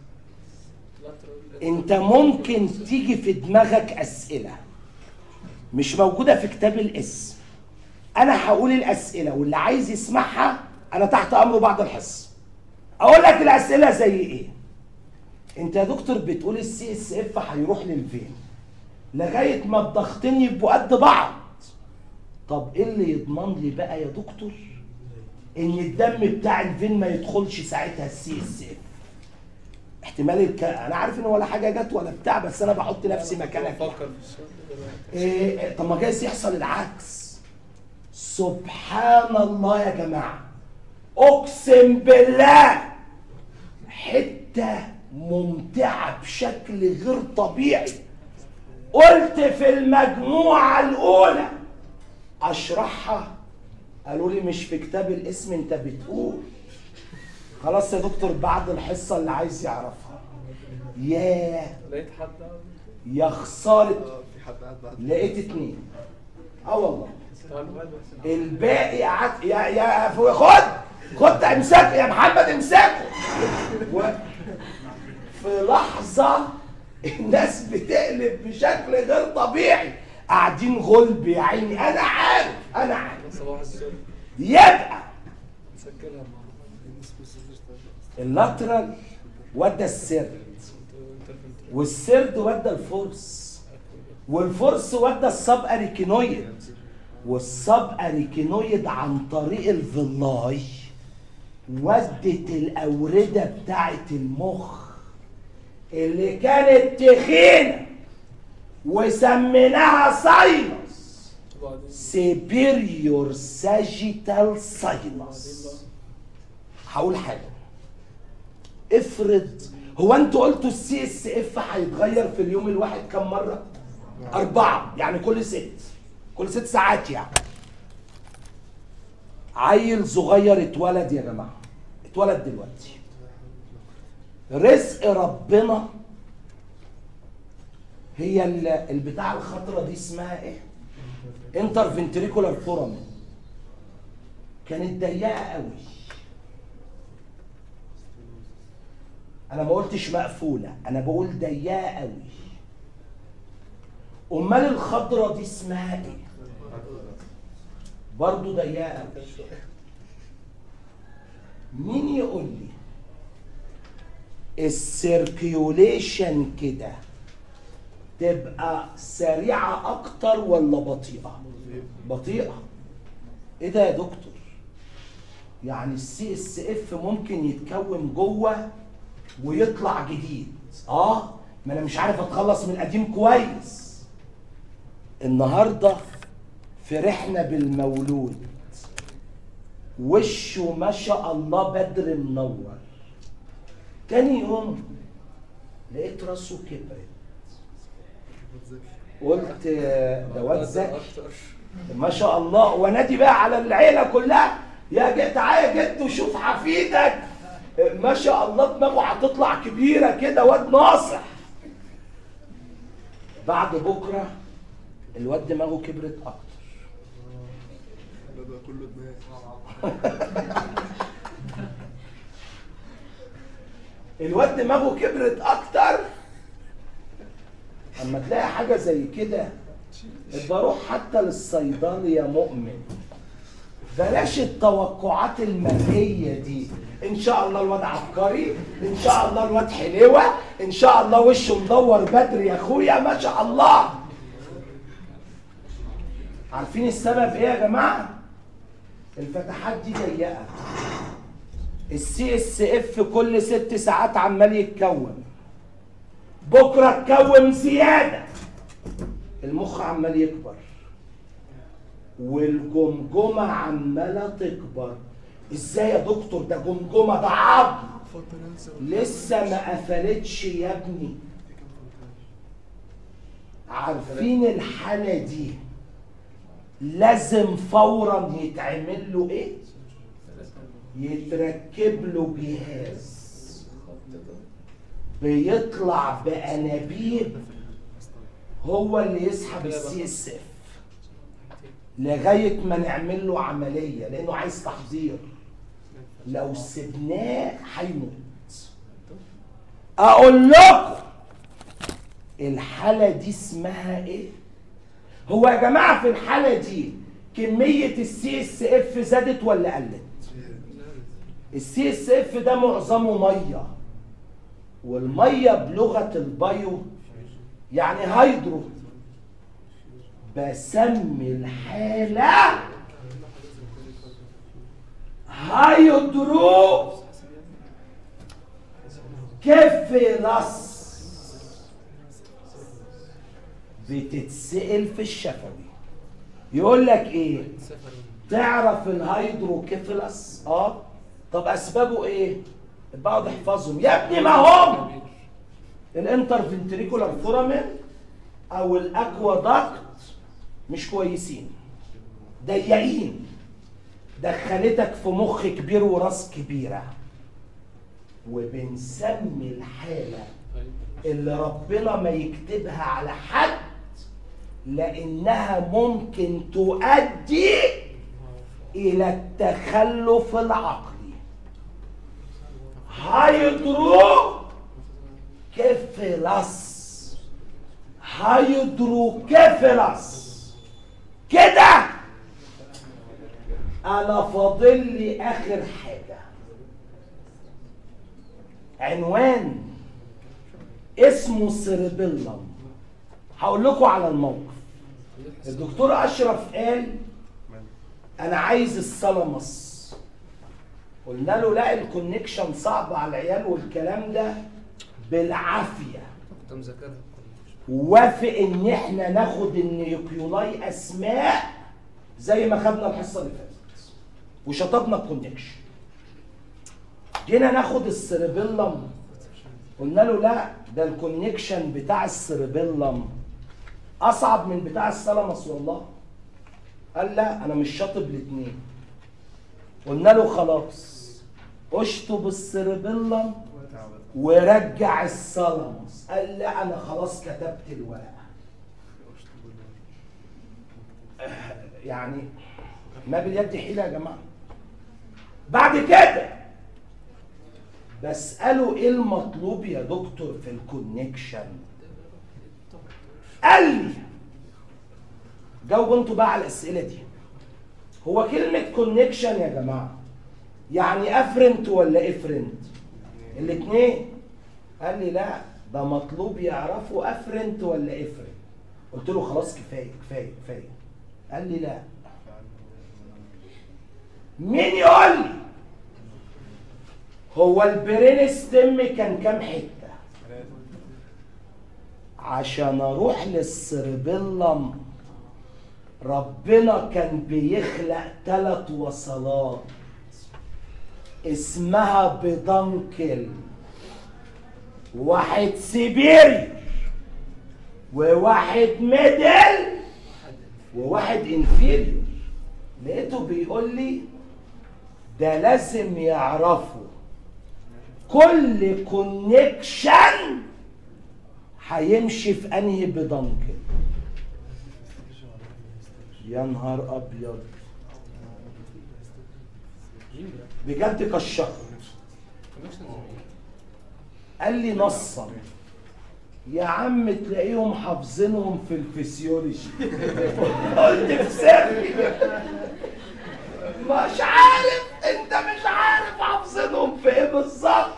انت ممكن تيجي في دماغك اسئله مش موجوده في كتاب الاسم انا هقول الاسئله واللي عايز يسمعها انا تحت امره بعد الحصه اقول لك الاسئله زي ايه انت يا دكتور بتقول السي اس اف هيروح للفين لغايه ما الضغطين يبقوا قد بعض طب ايه اللي يضمن لي بقى يا دكتور ان الدم بتاع الفين ما يدخلش ساعتها السي اس اف احتمال الك... انا عارف ان ولا حاجه جت ولا بتاع بس انا بحط نفسي مكانك بفكر في السؤال ده دلوقتي إيه طب ما جايز يحصل العكس سبحان الله يا جماعه اقسم بالله حته ممتعه بشكل غير طبيعي قلت في المجموعه الاولى اشرحها قالوا لي مش في كتاب الاسم انت بتقول خلاص يا دكتور بعد الحصه اللي عايز يعرفها ياه لقيت حد يا خساره اه في حد قاعد بعد لقيت اتنين اه والله تعال الباقي قعد يا يا فو- خد خد امسكه يا محمد امسكه و... في لحظه الناس بتقلب بشكل غير طبيعي قاعدين غلب يا عيني انا عارف انا عارف صباح السر يبقى مسجلها مع اللاترال ودى السرد والسرد ودى الفرس والفرس ودى السب اريكينويد والسب اريكينويد عن طريق الفلاي ودت الاورده بتاعت المخ اللي كانت تخينه وسميناها ساينس وبعدين superior sagittal sinus هقول حاجه افرض هو انتوا قلتوا السي اس اف هيتغير في اليوم الواحد كم مره؟ أربعة يعني كل ست كل ست ساعات يعني عيل صغير اتولد يا جماعة اتولد دلوقتي رزق ربنا هي ال- البتاع الخضرا دي اسمها ايه؟ انترفنتريكولار فورامين كانت ضيقه قوي انا ما قلتش مقفوله انا بقول ضيقه قوي امال الخضرا دي اسمها ايه برضه ضيقه قوي مين يقول لي السيركيوليشن كده تبقى سريعه اكتر ولا بطيئه بطيئه ايه ده يا دكتور يعني السي اس اف ممكن يتكون جوه ويطلع جديد اه ما انا مش عارف اتخلص من القديم كويس النهارده فرحنا بالمولود وشه ما شاء الله بدر منور تاني يوم لقيت راسه كبرت قلت آه، ده واد ذكي اكتر ما شاء الله وانادي بقى على العيله كلها يا جد تعالى يا جد وشوف حفيدك ما شاء الله دماغه هتطلع كبيره كده واد ناصح بعد بكره الواد دماغه كبرت اكتر ده بقى كله دماغ الواد دماغه كبرت اكتر اما تلاقي حاجه زي كده ابقى روح حتى للصيدلي يا مؤمن بلاش التوقعات المرئيه دي ان شاء الله الواد عبقري ان شاء الله الواد حلوه ان شاء الله وشه مدور بدري يا اخويا ما شاء الله عارفين السبب ايه يا جماعه الفتحات دي ضيقه السي اس اف كل ست ساعات عمال يتكون بكره اتكون زياده المخ عمال يكبر والجمجمه عماله تكبر ازاي يا دكتور ده جمجمه ده عظم لسه ما قفلتش يا ابني عارفين الحاله دي لازم فورا يتعمل له ايه يتركب له جهاز بيطلع بانابيب هو اللي يسحب السي اس اف لغايه ما نعمل له عمليه لانه عايز تحضير لو سبناه هيموت اقول لكم الحاله دي اسمها ايه هو يا جماعه في الحاله دي كميه السي اس اف زادت ولا قلت السي اس اف ده معظمه ميه والميه بلغه البايو يعني هيدرو بسمي الحاله هيدرو كفلس بتتسأل في الشفوي يقول لك ايه تعرف الهيدروكيفلس اه طب اسبابه ايه بقعد احفظهم يا ابني ما هم الانترفنتريكولار فورامين او الاكوادكت مش كويسين ضيقين دخلتك في مخ كبير وراس كبيره وبنسمي الحاله اللي ربنا ما يكتبها على حد لانها ممكن تؤدي الى التخلف العقلي هيدرو كفلس هيدرو كفلس كده انا فاضل لي اخر حاجه عنوان اسمه سيربيلم هقول لكم على الموقف الدكتور اشرف قال انا عايز السلمس قلنا له لا الكونكشن صعب على العيال والكلام ده بالعافيه انت مذاكرها وافق ان احنا ناخد النيوكليولاي اسماء زي ما خدنا الحصه اللي فاتت وشطبنا الكونكشن جينا ناخد السيربيلم قلنا له لا ده الكونكشن بتاع السيربيلم اصعب من بتاع الثالاموس والله قال لا انا مش شاطب الاثنين قلنا له خلاص اشطب السيربيلم ورجع الثالاموس قال لا انا خلاص كتبت الورقه يعني ما باليد حيله يا جماعه بعد كده بساله ايه المطلوب يا دكتور في الكونكشن قال لي جاوبوا انتوا بقى على الاسئله دي هو كلمه كونكشن يا جماعه يعني افرنت ولا افرنت الاثنين قال لي لا ده مطلوب يعرفوا افرنت ولا افرنت قلت له خلاص كفايه كفايه كفايه قال لي لا مين يقول لي هو البرين ستيم كان كام حته عشان اروح للسربيلم ربنا كان بيخلق ثلاث وصلات اسمها بدنكل واحد سيبيري وواحد ميدل وواحد انفيريور لقيته بيقول لي ده لازم يعرفوا كل كونكشن هيمشي في انهي بدنكل يا نهار ابيض بجد كشخ قال لي نصا يا عم تلاقيهم حافظينهم في الفسيولوجي قلت في سري مش عارف انت مش عارف حافظينهم في ايه بالظبط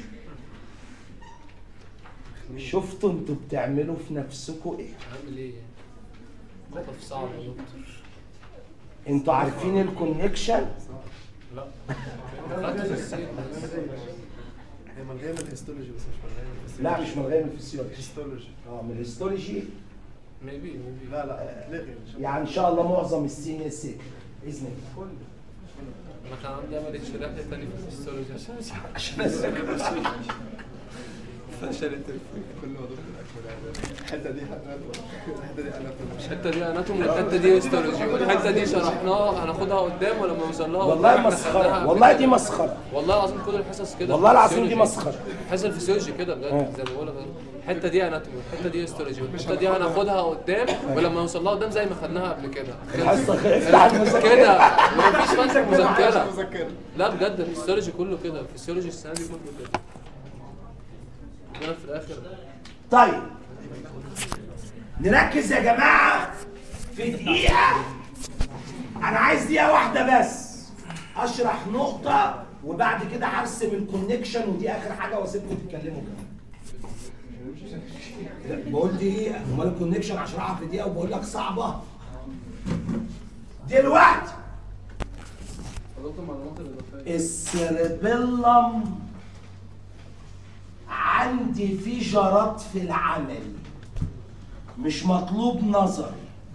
شفتوا انتوا بتعملوا في نفسكم ايه عامل ايه؟ موقف صعب يا دكتور انتوا عارفين الكونكشن لا خدت في السين هي ملغيه من الهيستولوجي بس مش ملغيه من الفسيولوجي لا مش ملغيه من الفسيولوجي هيستولوجي اه من الهيستولوجي ميبي ميبي لا لا اتلغي إن شاء الله. يعني ان شاء الله معظم السين يسيك باذن الله انا كان عندي امل يتشرح لي تاني في الهيستولوجي عشان مش عارف عشان اذاكر فشلت كل ما ضرب الاكل الحته دي الحته دي انا الحته دي اناتوم الحته دي هيستولوجي والحته دي شرحناها هناخدها قدام ولما نوصل لها والله إحنا خدناها مسخره قبل والله كده. دي مسخره والله العظيم كل الحصص كده والله العظيم دي فسيولوجي. مسخره حصه الفسيولوجي كده آه. بجد زي ما بقول لك الحته دي اناتومي الحته دي هيستولوجي والحته دي هناخدها قدام ولما نوصل لها قدام زي ما خدناها قبل كده الحصه افتح المذاكره كده مفيش فانت مذكره مذكره لا بجد الهيستولوجي كله كده الفسيولوجي السنه دي كله كده انا في الاخر طيب نركز يا جماعه في دقيقه انا عايز دقيقه واحده بس اشرح نقطه وبعد كده هرسم الكونكشن ودي اخر حاجه واسيبكم تتكلموا كمان لا، بقول دقيقه امال الكونكشن هشرحها في دقيقه وبقول لك صعبه دلوقتي السيربيلم عندي في جرات في العمل مش مطلوب نظري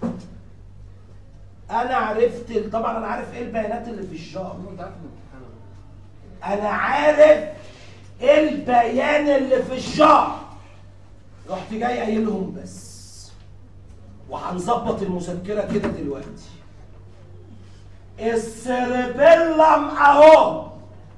انا عرفت ال- طبعا انا عارف ايه البيانات اللي في الجار انا عارف ايه البيان اللي في الجار رحت جاي قايلهم بس وهنظبط المذكره كده دلوقتي السيربيلم اهو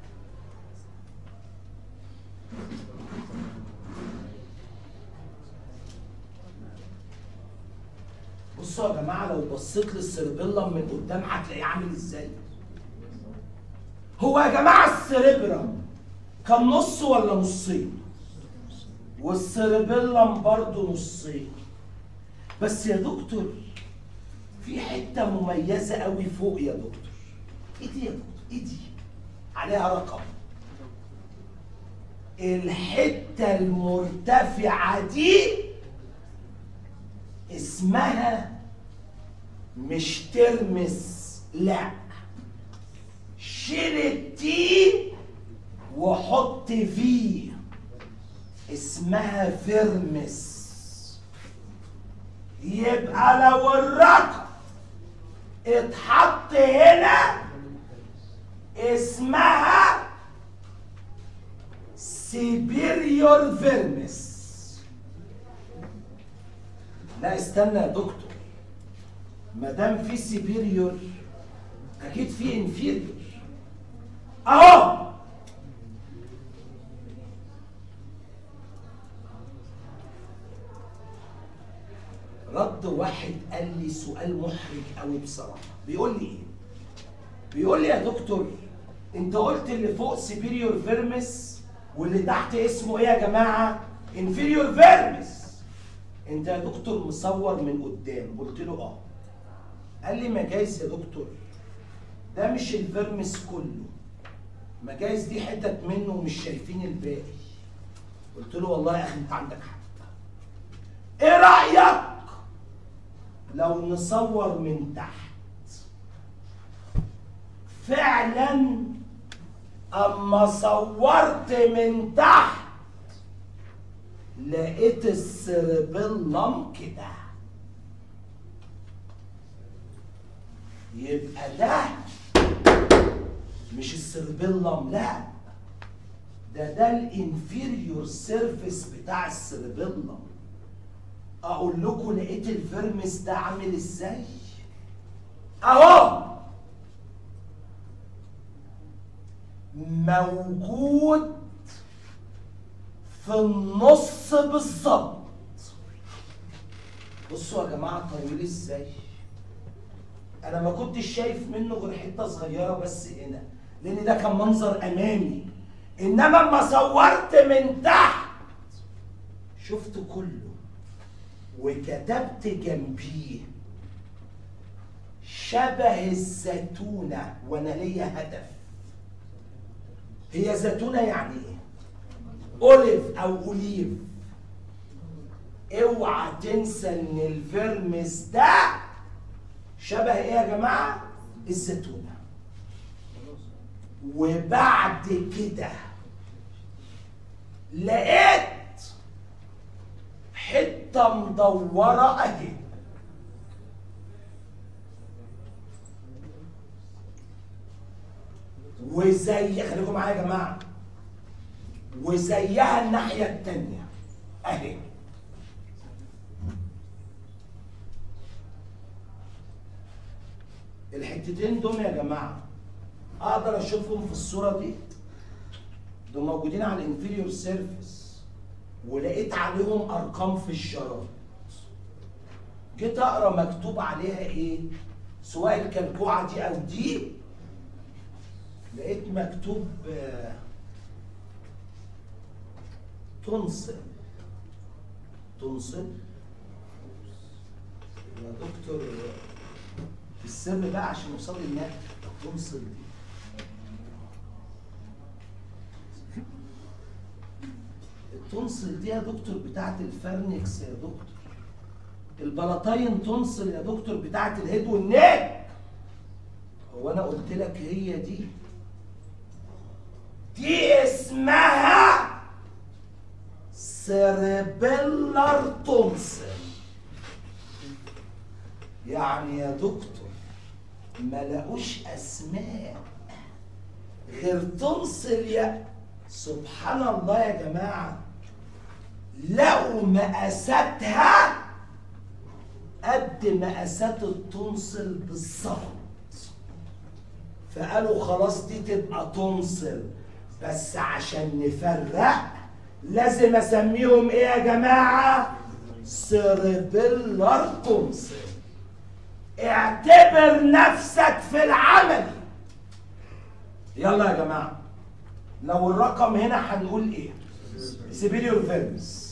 بصوا يا جماعه لو بصيت للسيربيلم من قدام هتلاقيه عامل ازاي هو يا جماعه السيربرم كان نص ولا نصين والسيربيلم برضه نصين بس يا دكتور في حته مميزه قوي فوق يا دكتور ايه دي يا دكتور ايه دي عليها رقم الحته المرتفعه دي اسمها مش ترمس لا شيل التي وحط في اسمها فيرمس يبقى لو الرقم اتحط هنا اسمها سيبيريور فيرمس لا استنى يا دكتور ما دام في سيبيريور اكيد في انفيريور اهو رد واحد قال لي سؤال محرج قوي بصراحه بيقول لي ايه بيقول لي يا دكتور انت قلت اللي فوق سيبيريور فيرمس واللي تحت اسمه ايه يا جماعه انفيريور فيرمس انت يا دكتور مصور من قدام قلت له اه قال لي ما جايز يا دكتور ده مش الفيرمس كله ما جايز دي حتت منه ومش شايفين الباقي قلت له والله يا اخي انت عندك حق ايه رايك لو نصور من تحت فعلا اما صورت من تحت لقيت السربلم كده يبقى ده مش السربلم لا ده ده الانفيريور سيرفيس بتاع السربلم اقول لكم لقيت الفيرمس ده عامل ازاي اهو موجود في النص بالظبط بصوا يا جماعه طويل ازاي انا ما كنتش شايف منه غير حته صغيره بس هنا لان ده كان منظر امامي انما اما صورت من تحت شفت كله وكتبت جنبيه شبه الزيتونه وانا ليا هدف هي زيتونه يعني ايه اوليف او اوليف اوعى تنسى ان الفيرمس ده شبه ايه يا جماعه الزيتونه وبعد كده لقيت حته مدوره اهي وزي خليكم معايا يا جماعه وزيها الناحيه التانيه اهي الحتتين دول يا جماعه اقدر اشوفهم في الصوره دي دول موجودين على الانفيريور سيرفيس ولقيت عليهم ارقام في الشرائط جيت اقرا مكتوب عليها ايه سواء الكلكوعه دي او دي لقيت مكتوب آه، تنصب تنصب يا دكتور في السر بقى عشان نوصل للنهايه تنصب دي التونسل دي يا دكتور بتاعت الفرنكس يا دكتور البلاطين تونسل يا دكتور بتاعت الهيد والنيك هو انا قلت لك هي دي دي اسمها سيربيلر تونسل يعني يا دكتور ما لقوش اسماء غير تونسل يا سبحان الله يا جماعه لقوا مقاساتها قد مقاسات التونسل بالظبط فقالوا خلاص دي تبقى تونسل بس عشان نفرق لازم اسميهم ايه يا جماعه سيربيلر تونسل اعتبر نفسك في العمل يلا يا جماعه لو الرقم هنا هنقول ايه سيبيريور فيرمس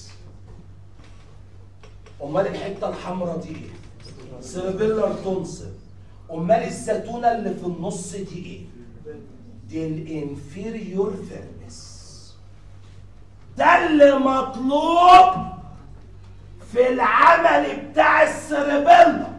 امال الحته الحمراء دي ايه سيربيلر تونسل امال الزيتونه اللي في النص دي ايه دي الانفيريور فيرمس ده اللي مطلوب في العمل بتاع السيربيلر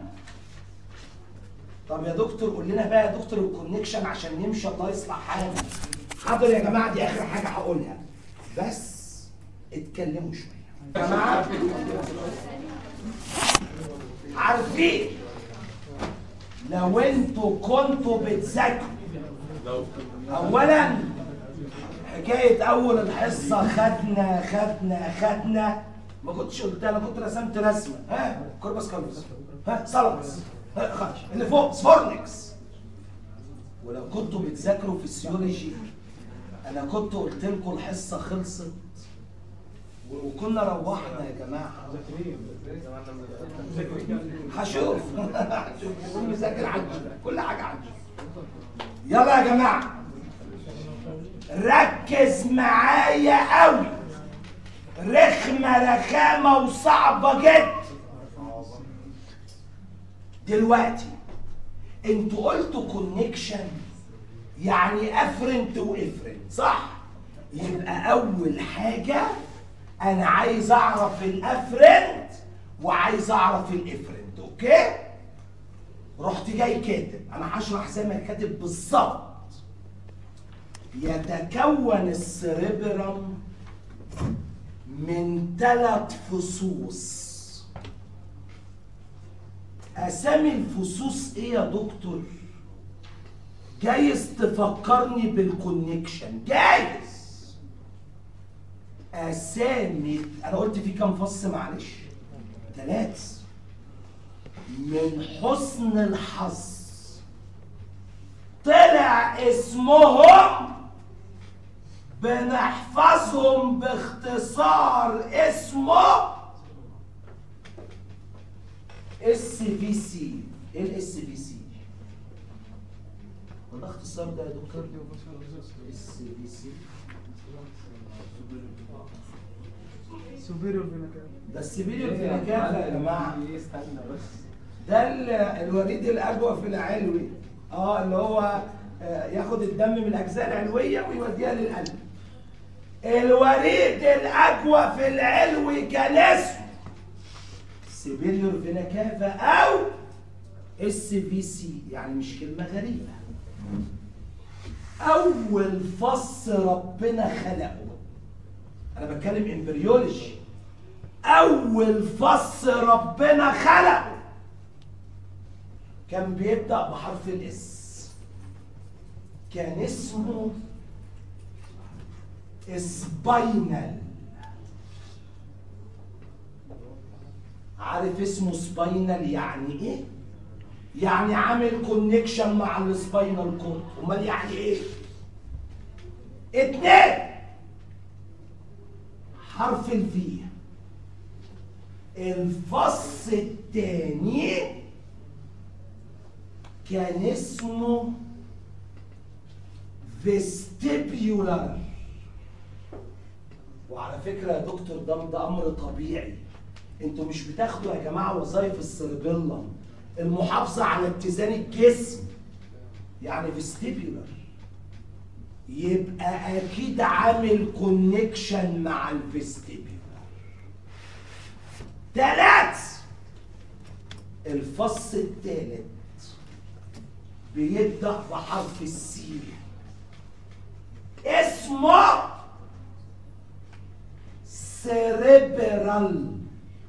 طب يا دكتور قول لنا بقى يا دكتور الكونكشن عشان نمشي الله يصلح حالنا حاضر يا جماعه دي اخر حاجه هقولها بس اتكلموا شويه يا جماعه عارفين لو انتوا كنتوا بتذاكروا اولا حكايه اول الحصه خدنا خدنا خدنا ما كنتش قلت انا كنت رسمت رسمه ها كوربس كالوس ها سلمس ها خش اللي فوق سفورنكس ولو كنتوا بتذاكروا فيسيولوجي انا كنت قلت لكم الحصه خلصت و- وكنا روحنا يا جماعه هشوف هشوف كل مذاكر عجل كل حاجه عجل يلا يا جماعه ركز معايا قوي رخمه رخامه وصعبه جدا دلوقتي انتوا قلتوا كونكشن يعني افرنت وافرنت صح يبقى اول حاجه انا عايز اعرف الافرنت وعايز اعرف الافرنت اوكي رحت جاي كاتب انا هشرح زي ما كاتب بالظبط يتكون السريبرم من ثلاث فصوص اسامي الفصوص ايه يا دكتور جايز تفكرني بالكونكشن جايز اسامي انا قلت في كام فص معلش ثلاث من حسن الحظ طلع اسمهم بنحفظهم باختصار اسمه اس في سي ايه الاس في سي هو ده اختصار ده يا دكتور اس في سي سوبيريور فيناكاب ده السبيل في نكافه يا جماعه استنى بس ده ال- الوريد الاجوف العلوي اه اللي هو آه، ياخد الدم من الاجزاء العلويه ويوديها للقلب الوريد الاجوف العلوي كان اسمه سيبيريور فينا كافا او اس في سي يعني مش كلمه غريبه اول فص ربنا خلقه انا بتكلم امبريولوجي اول فص ربنا خلقه كان بيبدأ بحرف الاس كان اسمه سباينال عارف اسمه سباينال يعني ايه؟ يعني عامل كونكشن مع السباينال كورد امال يعني ايه؟ اتنين حرف الفي الفص التاني كان اسمه فيستيبيولار وعلى فكره يا دكتور ده ده امر طبيعي انتوا مش بتاخدوا يا جماعه وظائف السيربيلم المحافظه على اتزان الجسم يعني فيستيبيولار يبقى اكيد عامل كونكشن مع الفيستيبيولار ثلاث الفص الثالث بيبدأ بحرف السين اسمه سيريبرال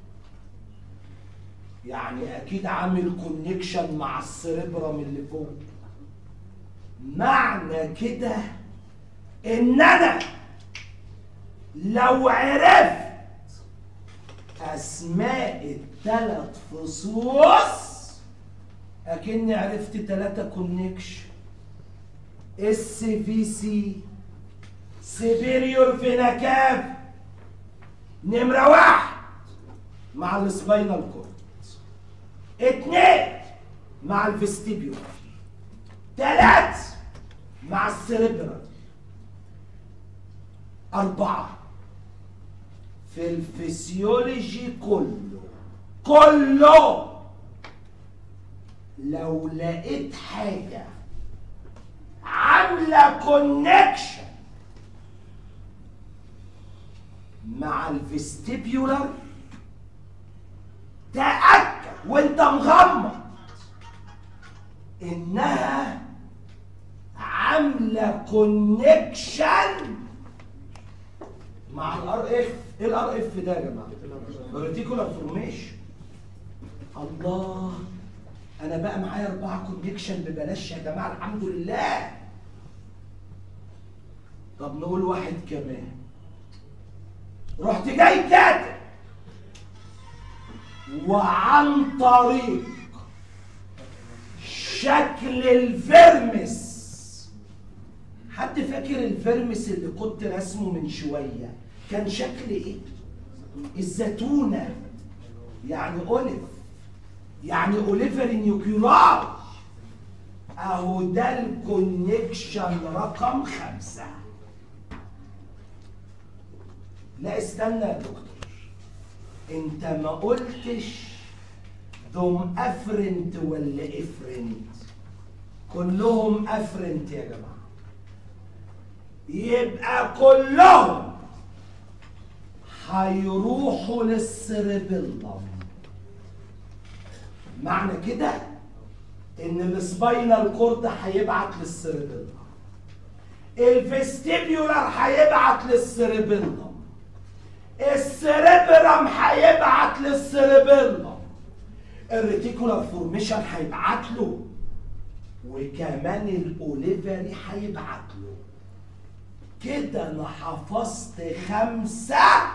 يعني اكيد عامل كونكشن مع السيريبرام اللي فوق معنى كده ان انا لو عرفت اسماء الثلاث فصوص اكني عرفت ثلاثة كونكشن اس في سي سيبيريور فيناكاف نمرة واحد مع السباينال كورد اتنين مع الفستيبيول تلات مع السيريبرال أربعة في الفسيولوجي كله كله لو لقيت حاجة عاملة كونكشن مع الفستيبيولار تأكد وانت مغمض انها عاملة كونكشن مع الار اف ايه الار اف ده يا جماعه؟ ريتيكولار فورميشن الله انا بقى معايا اربعه كونكشن ببلاش يا جماعه الحمد لله طب نقول واحد كمان رحت جاي كاتب وعن طريق شكل الفيرمس حد فاكر الفيرمس اللي كنت رسمه من شويه كان شكل ايه الزيتونه يعني اوليف يعني اوليفر نيوكيولار اهو ده الكونكشن رقم خمسة لا استنى يا دكتور انت ما قلتش دوم افرنت ولا افرنت كلهم افرنت يا جماعه يبقى كلهم هيروحوا للسيربيلم معنى كده ان السباينال كورد هيبعت للسيربيلم الفيستيبيولار هيبعت للسيربيلم السيربرم هيبعت للسيربيلم الريتيكولار فورميشن هيبعت له وكمان الاوليفري هيبعت له كده انا حفظت خمسة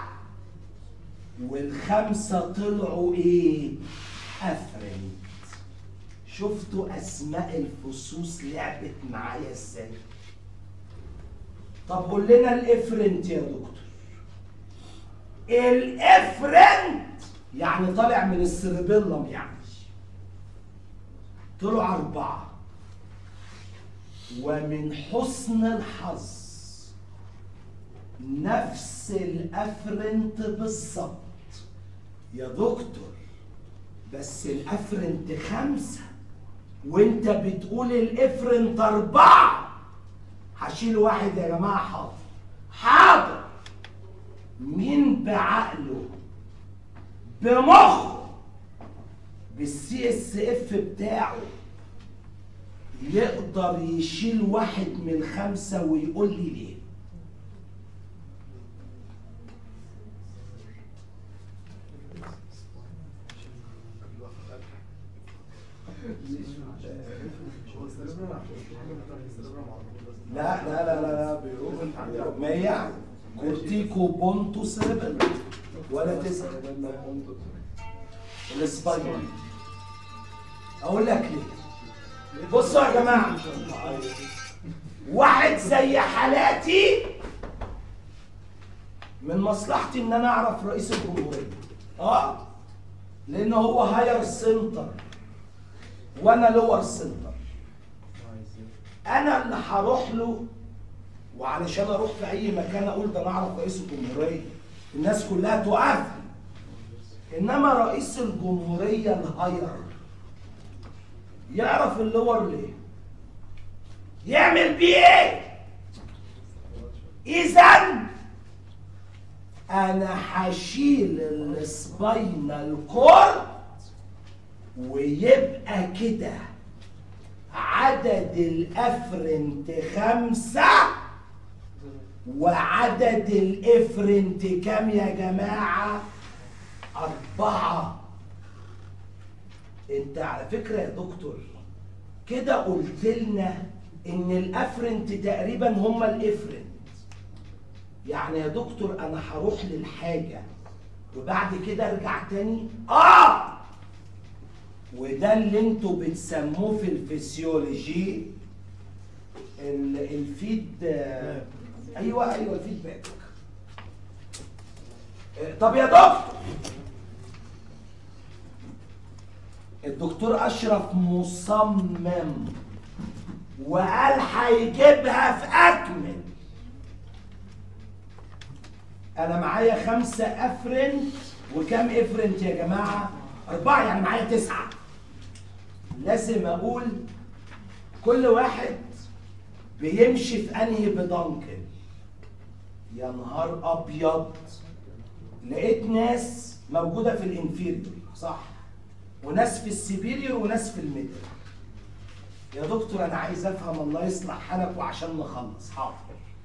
والخمسة طلعوا ايه افرنت شفتوا اسماء الفصوص لعبت معايا ازاي طب قول لنا الافرنت يا دكتور الافرنت يعني طالع من السيربيلم يعني طلعوا اربعه ومن حسن الحظ نفس الافرنت بالظبط يا دكتور بس الافرنت خمسة وانت بتقول الافرنت اربعة هشيل واحد يا جماعة حاضر حاضر مين بعقله بمخه بالسي اس اف بتاعه يقدر يشيل واحد من الخمسة ويقول لي ليه هو السيربرم عشان في حاجه بتعمل السيربرم على طول بس لا لا لا لا لا بيقول ما يعني كورتيكو بونتو سيربل ولا تسأل الاسبانيول اقول لك ليه بصوا يا جماعه واحد زي حالاتي من مصلحتي ان انا اعرف رئيس الجمهوريه اه لان هو هاير سنتر وانا لور سنتر انا اللي هروح له وعلشان اروح في اي مكان اقول ده انا اعرف رئيس الجمهوريه الناس كلها تقف انما رئيس الجمهوريه الهاير يعرف اللور ليه يعمل بيه ايه اذا انا هشيل السباينال كورد ويبقى كده عدد الافرنت خمسة وعدد الافرنت كام يا جماعة أربعة انت على فكرة يا دكتور كده قلت لنا ان الافرنت تقريبا هما الافرنت يعني يا دكتور انا هروح للحاجة وبعد كده ارجع تاني اه وده اللي انتوا بتسموه في الفسيولوجي ال- الفيد ايوه ايوه الفيدباك آه، طب يا دكتور الدكتور اشرف مصمم وقال هيجيبها في اكمل انا معايا خمسة افرنت وكم افرنت يا جماعة اربعة يعني معايا تسعة لازم اقول كل واحد بيمشي في انهي بدنكل يا نهار ابيض لقيت ناس موجودة في الانفيريور صح وناس في السبيريور وناس في الميدل يا دكتور انا عايز افهم الله يصلح حالك وعشان نخلص حاضر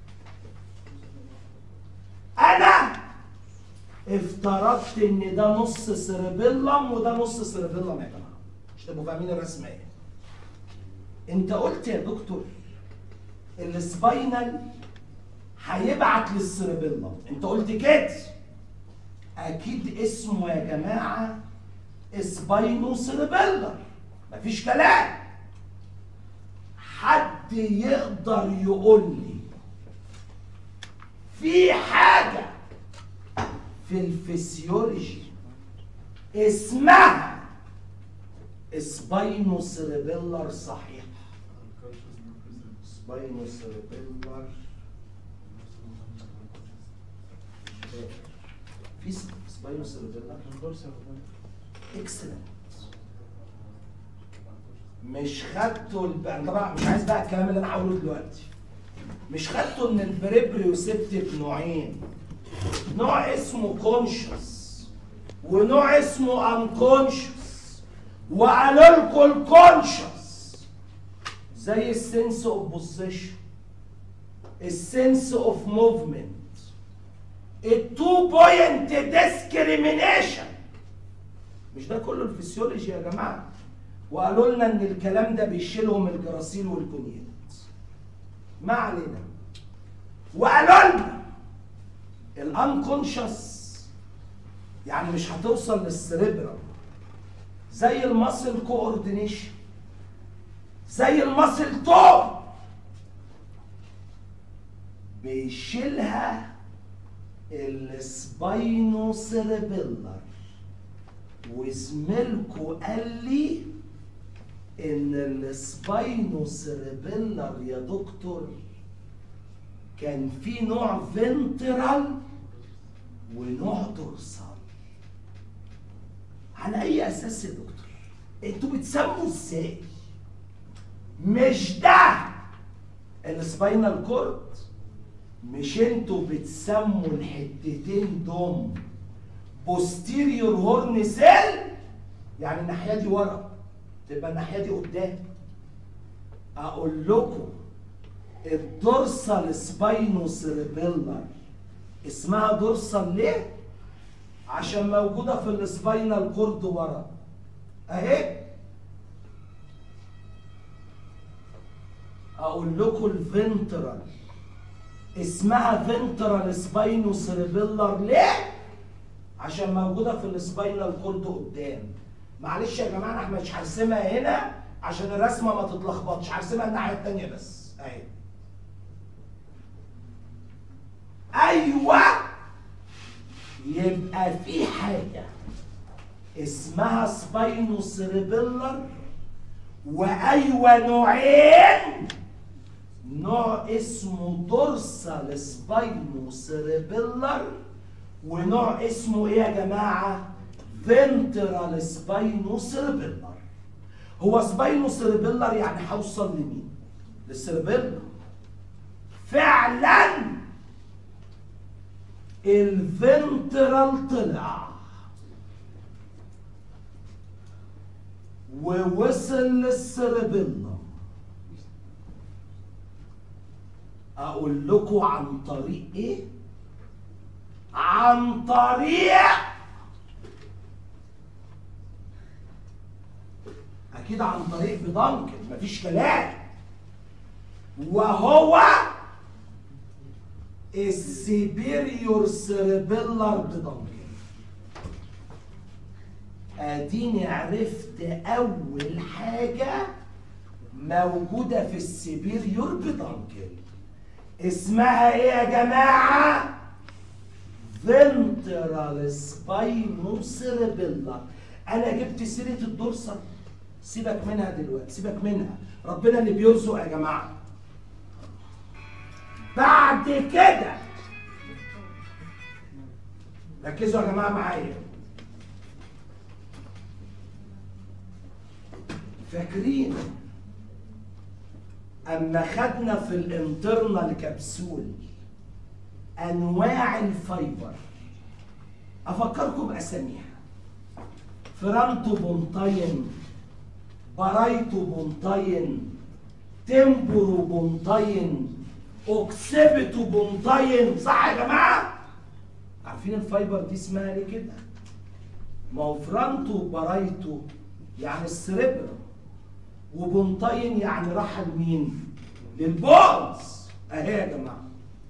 انا افترضت ان ده نص سيربيلم وده نص سيربيلم يا جماعه مش تبقوا فاهمين الرسمه ايه انت قلت يا دكتور السباينال هيبعت للسيربيلم انت قلت كده اكيد اسمه يا جماعه سباينو سيربيلر مفيش كلام حد يقدر يقول لي في حاجه في الفسيولوجي اسمها سباينو سيربيلر صحيح سباينو سيربيلر في سباينو سيربيلر اكسلنت مش خدته الب... أنا طبعا مش عايز بقى الكلام اللي انا هقوله دلوقتي مش خدته ان البريبريوسبتيف نوعين نوع اسمه كونشس ونوع اسمه انكونشس وقالوا لكم الكونشس زي السنس اوف بوزيشن السنس اوف موفمنت التو بوينت ديسكريمينيشن مش ده كله الفسيولوجي يا جماعه وقالوا لنا ان الكلام ده بيشيلهم الجراثيم والكونيات ما علينا وقالوا لنا الانكونشس يعني مش هتوصل للسريبرال زي الماسل كوردينيشن زي الماسل توم بيشيلها السباينو سيربيلر وزميلكو قال لي ان السباينو سيربيلر يا دكتور كان في نوع فنترال ونوع دورسال على اي اساس يا دكتور انتوا بتسموا ازاي مش ده السباينال كورد مش انتوا بتسموا الحتتين دوم بوستيريور هورن سيل يعني الناحيه دي ورا تبقى الناحيه دي قدام اقول لكم الدورسال سباينو سيربيلر اسمها دورسال ليه؟ عشان موجوده في السباينال كورد ورا اهي اقول لكم الفنترال اسمها فنترال سباينو سيربيلر ليه؟ عشان موجوده في السباينال كورد قدام معلش يا جماعه احنا مش هرسمها هنا عشان الرسمه ما تتلخبطش هرسمها الناحيه الثانيه بس اهي ايوه يبقى في حاجه اسمها سباينو سيربيلر وايوه نوعين نوع اسمه دورسال سباينو سيربيلر ونوع اسمه ايه يا جماعه فنترال سباينو سيربيلر هو سباينو سيربيلر يعني هوصل لمين للسيربيلر فعلا الفنترال طلع ووصل للسيربيلم اقول لكم عن طريق ايه عن طريق اكيد عن طريق بدانكن مفيش كلام وهو السيبيريور سيربيلر بدانكن اديني عرفت اول حاجه موجوده في السيبيريور بدانكل اسمها ايه يا جماعه فنترال سباينو سيربيلر انا جبت سيره الدورسال سيبك منها دلوقتي سيبك منها ربنا اللي بيرزق يا جماعه بعد كده ركزوا يا جماعه معايا فاكرين اما خدنا في الانترنال كبسول انواع الفايبر افكركم باساميها فرانتو بونتاين بارايتو بونتاين تمبرو بونتاين اوكسيبتو بونتاين صح يا جماعه عارفين الفايبر دي اسمها ليه كده ما هو فرانتو بارايتو يعني السريبرم وبونتاين يعني راح لمين للبونز اهي يا جماعه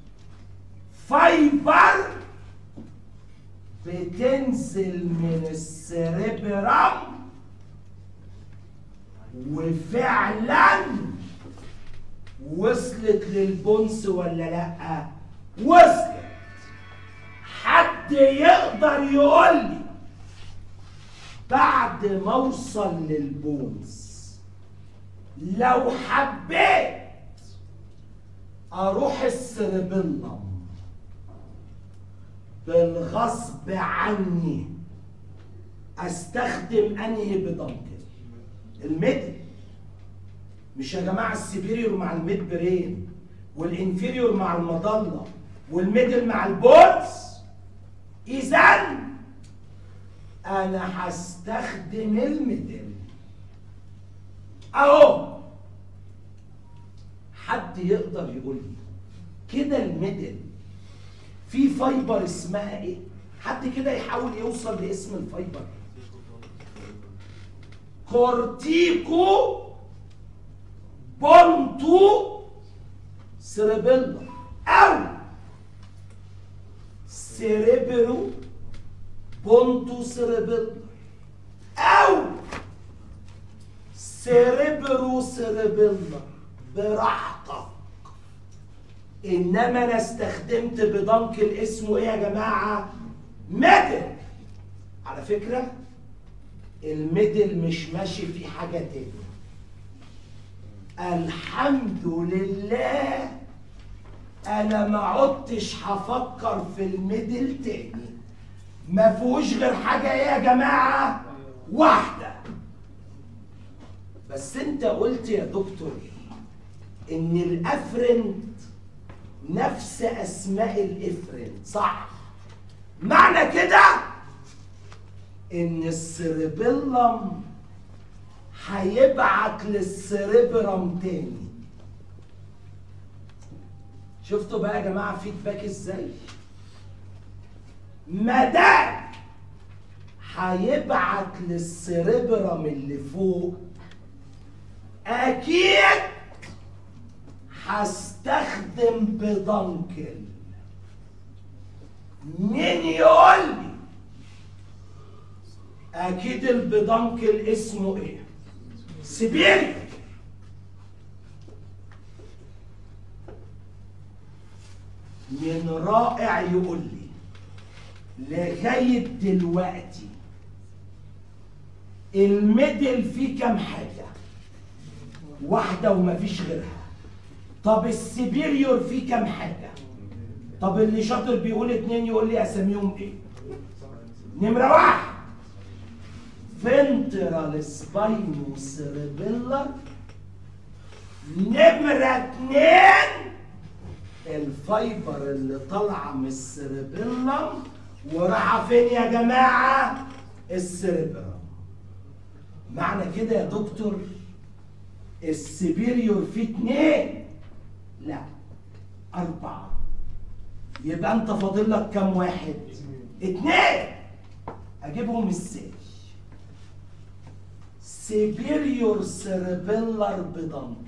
فايبر بتنزل من السريبرم وفعلا وصلت للبونس ولا لا وصلت حد يقدر يقول لي بعد ما اوصل للبونس لو حبيت اروح السربلم بالغصب عني استخدم انهي بدنكل الميدل مش يا جماعه السبيريور مع الميد برين والانفيريور مع المظله والميدل مع البولز اذا انا هستخدم الميدل اهو حد يقدر يقول لي كده الميدل في فايبر اسمها ايه حد كده يحاول يوصل لاسم الفايبر كورتيكو بونتو سيربيلا او سيريبرو بونتو سيربيلا او سيريبرو سيربيلا براحتك انما انا استخدمت بدنكل اسمه ايه يا جماعه ميدل على فكره الميدل مش ماشي في حاجه تاني الحمد لله انا ما عدتش هفكر في الميدل تاني ما فيهوش غير حاجه ايه يا جماعه واحده بس انت قلت يا دكتور ان الافرنت نفس اسماء الافرنت صح معنى كده ان السريبيلم هيبعت للسريبرم تاني شفتوا بقى يا جماعه فيدباك ازاي ما دام هيبعت للسريبرم اللي فوق اكيد هستخدم بدنكل مين يقول لي اكيد البدنكل اسمه ايه سيبيريا من رائع يقول لي لغايه دلوقتي الميدل فيه كام حاجه واحده ومفيش غيرها طب السبيريور فيه كام حاجه طب اللي شاطر بيقول اتنين يقول لي اساميهم ايه نمره واحد فنترال سباينو سيربيلر نمرة اتنين الفايبر اللي طالعة من السيربيلم وراحة فين يا جماعة؟ السيربيلم معنى كده يا دكتور السبيريور فيه اتنين لا أربعة يبقى أنت فاضل لك كام واحد؟ اتنين أجيبهم ازاي؟ سيبيريور سيربيلر بدنكل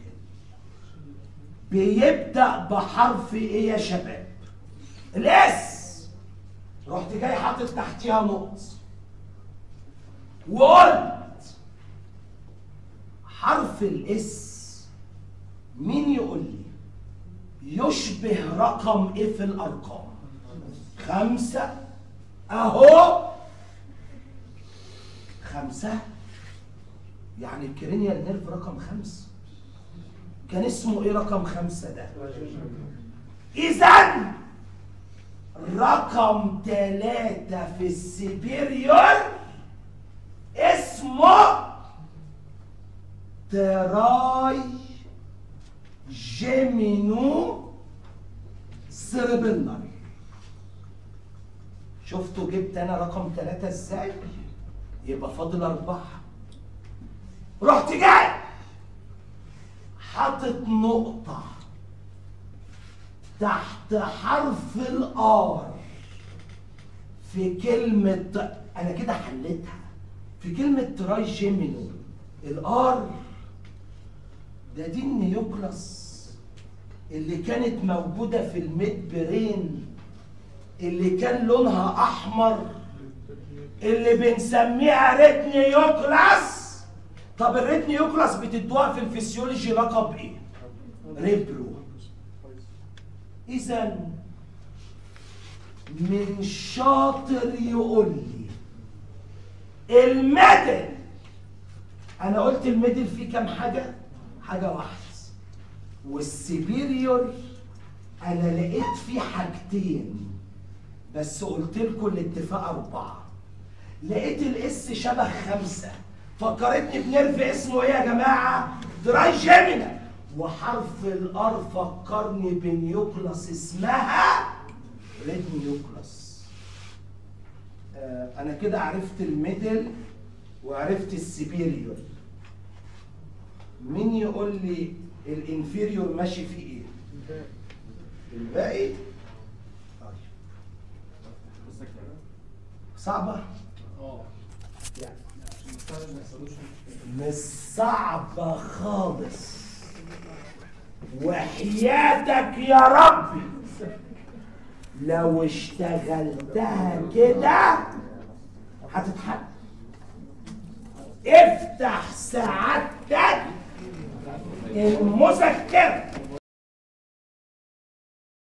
بيبدأ بحرف ايه يا شباب؟ الاس رحت جاي حاطط تحتيها نقط وقلت حرف الاس مين يقول لي يشبه رقم ايه في الارقام خمسة اهو خمسة يعني الكرينيال نيرف رقم خمسة كان اسمه ايه رقم خمسة ده اذا رقم ثلاثة في السبيريور اسمه تراي جيمينو سيربيلر شفتوا جبت انا رقم ثلاثة ازاي يبقى فاضل اربعة رحت جاي حاطط نقطة تحت حرف الآر في كلمة أنا كده حليتها في كلمة ترايجيمينو الار ده دي النيوكلاس اللي كانت موجودة في الميد برين اللي كان لونها أحمر اللي بنسميها ريد نيوكلاس طب الريد نيوكلاس بتدوها في الفسيولوجي لقب ايه؟ ريبرو إذا من شاطر يقول لي الميدل انا قلت الميدل فيه كام حاجه حاجه واحده والسبيريور انا لقيت فيه حاجتين بس قلت لكم الاتفاق اربعه لقيت الاس شبه خمسه فكرتني بنرف اسمه ايه يا جماعه درايجيمينا وحرف الار فكرني بنيوكلاس اسمها ريد نيوكلاس آه انا كده عرفت الميدل وعرفت السبيريور مين يقول لي الانفيريور ماشي فيه ايه الباقي طيب. صعبة؟ يعني مش صعبة خالص وحياتك يا ربي لو اشتغلتها كده هتتحل افتح سعادتك المذكرة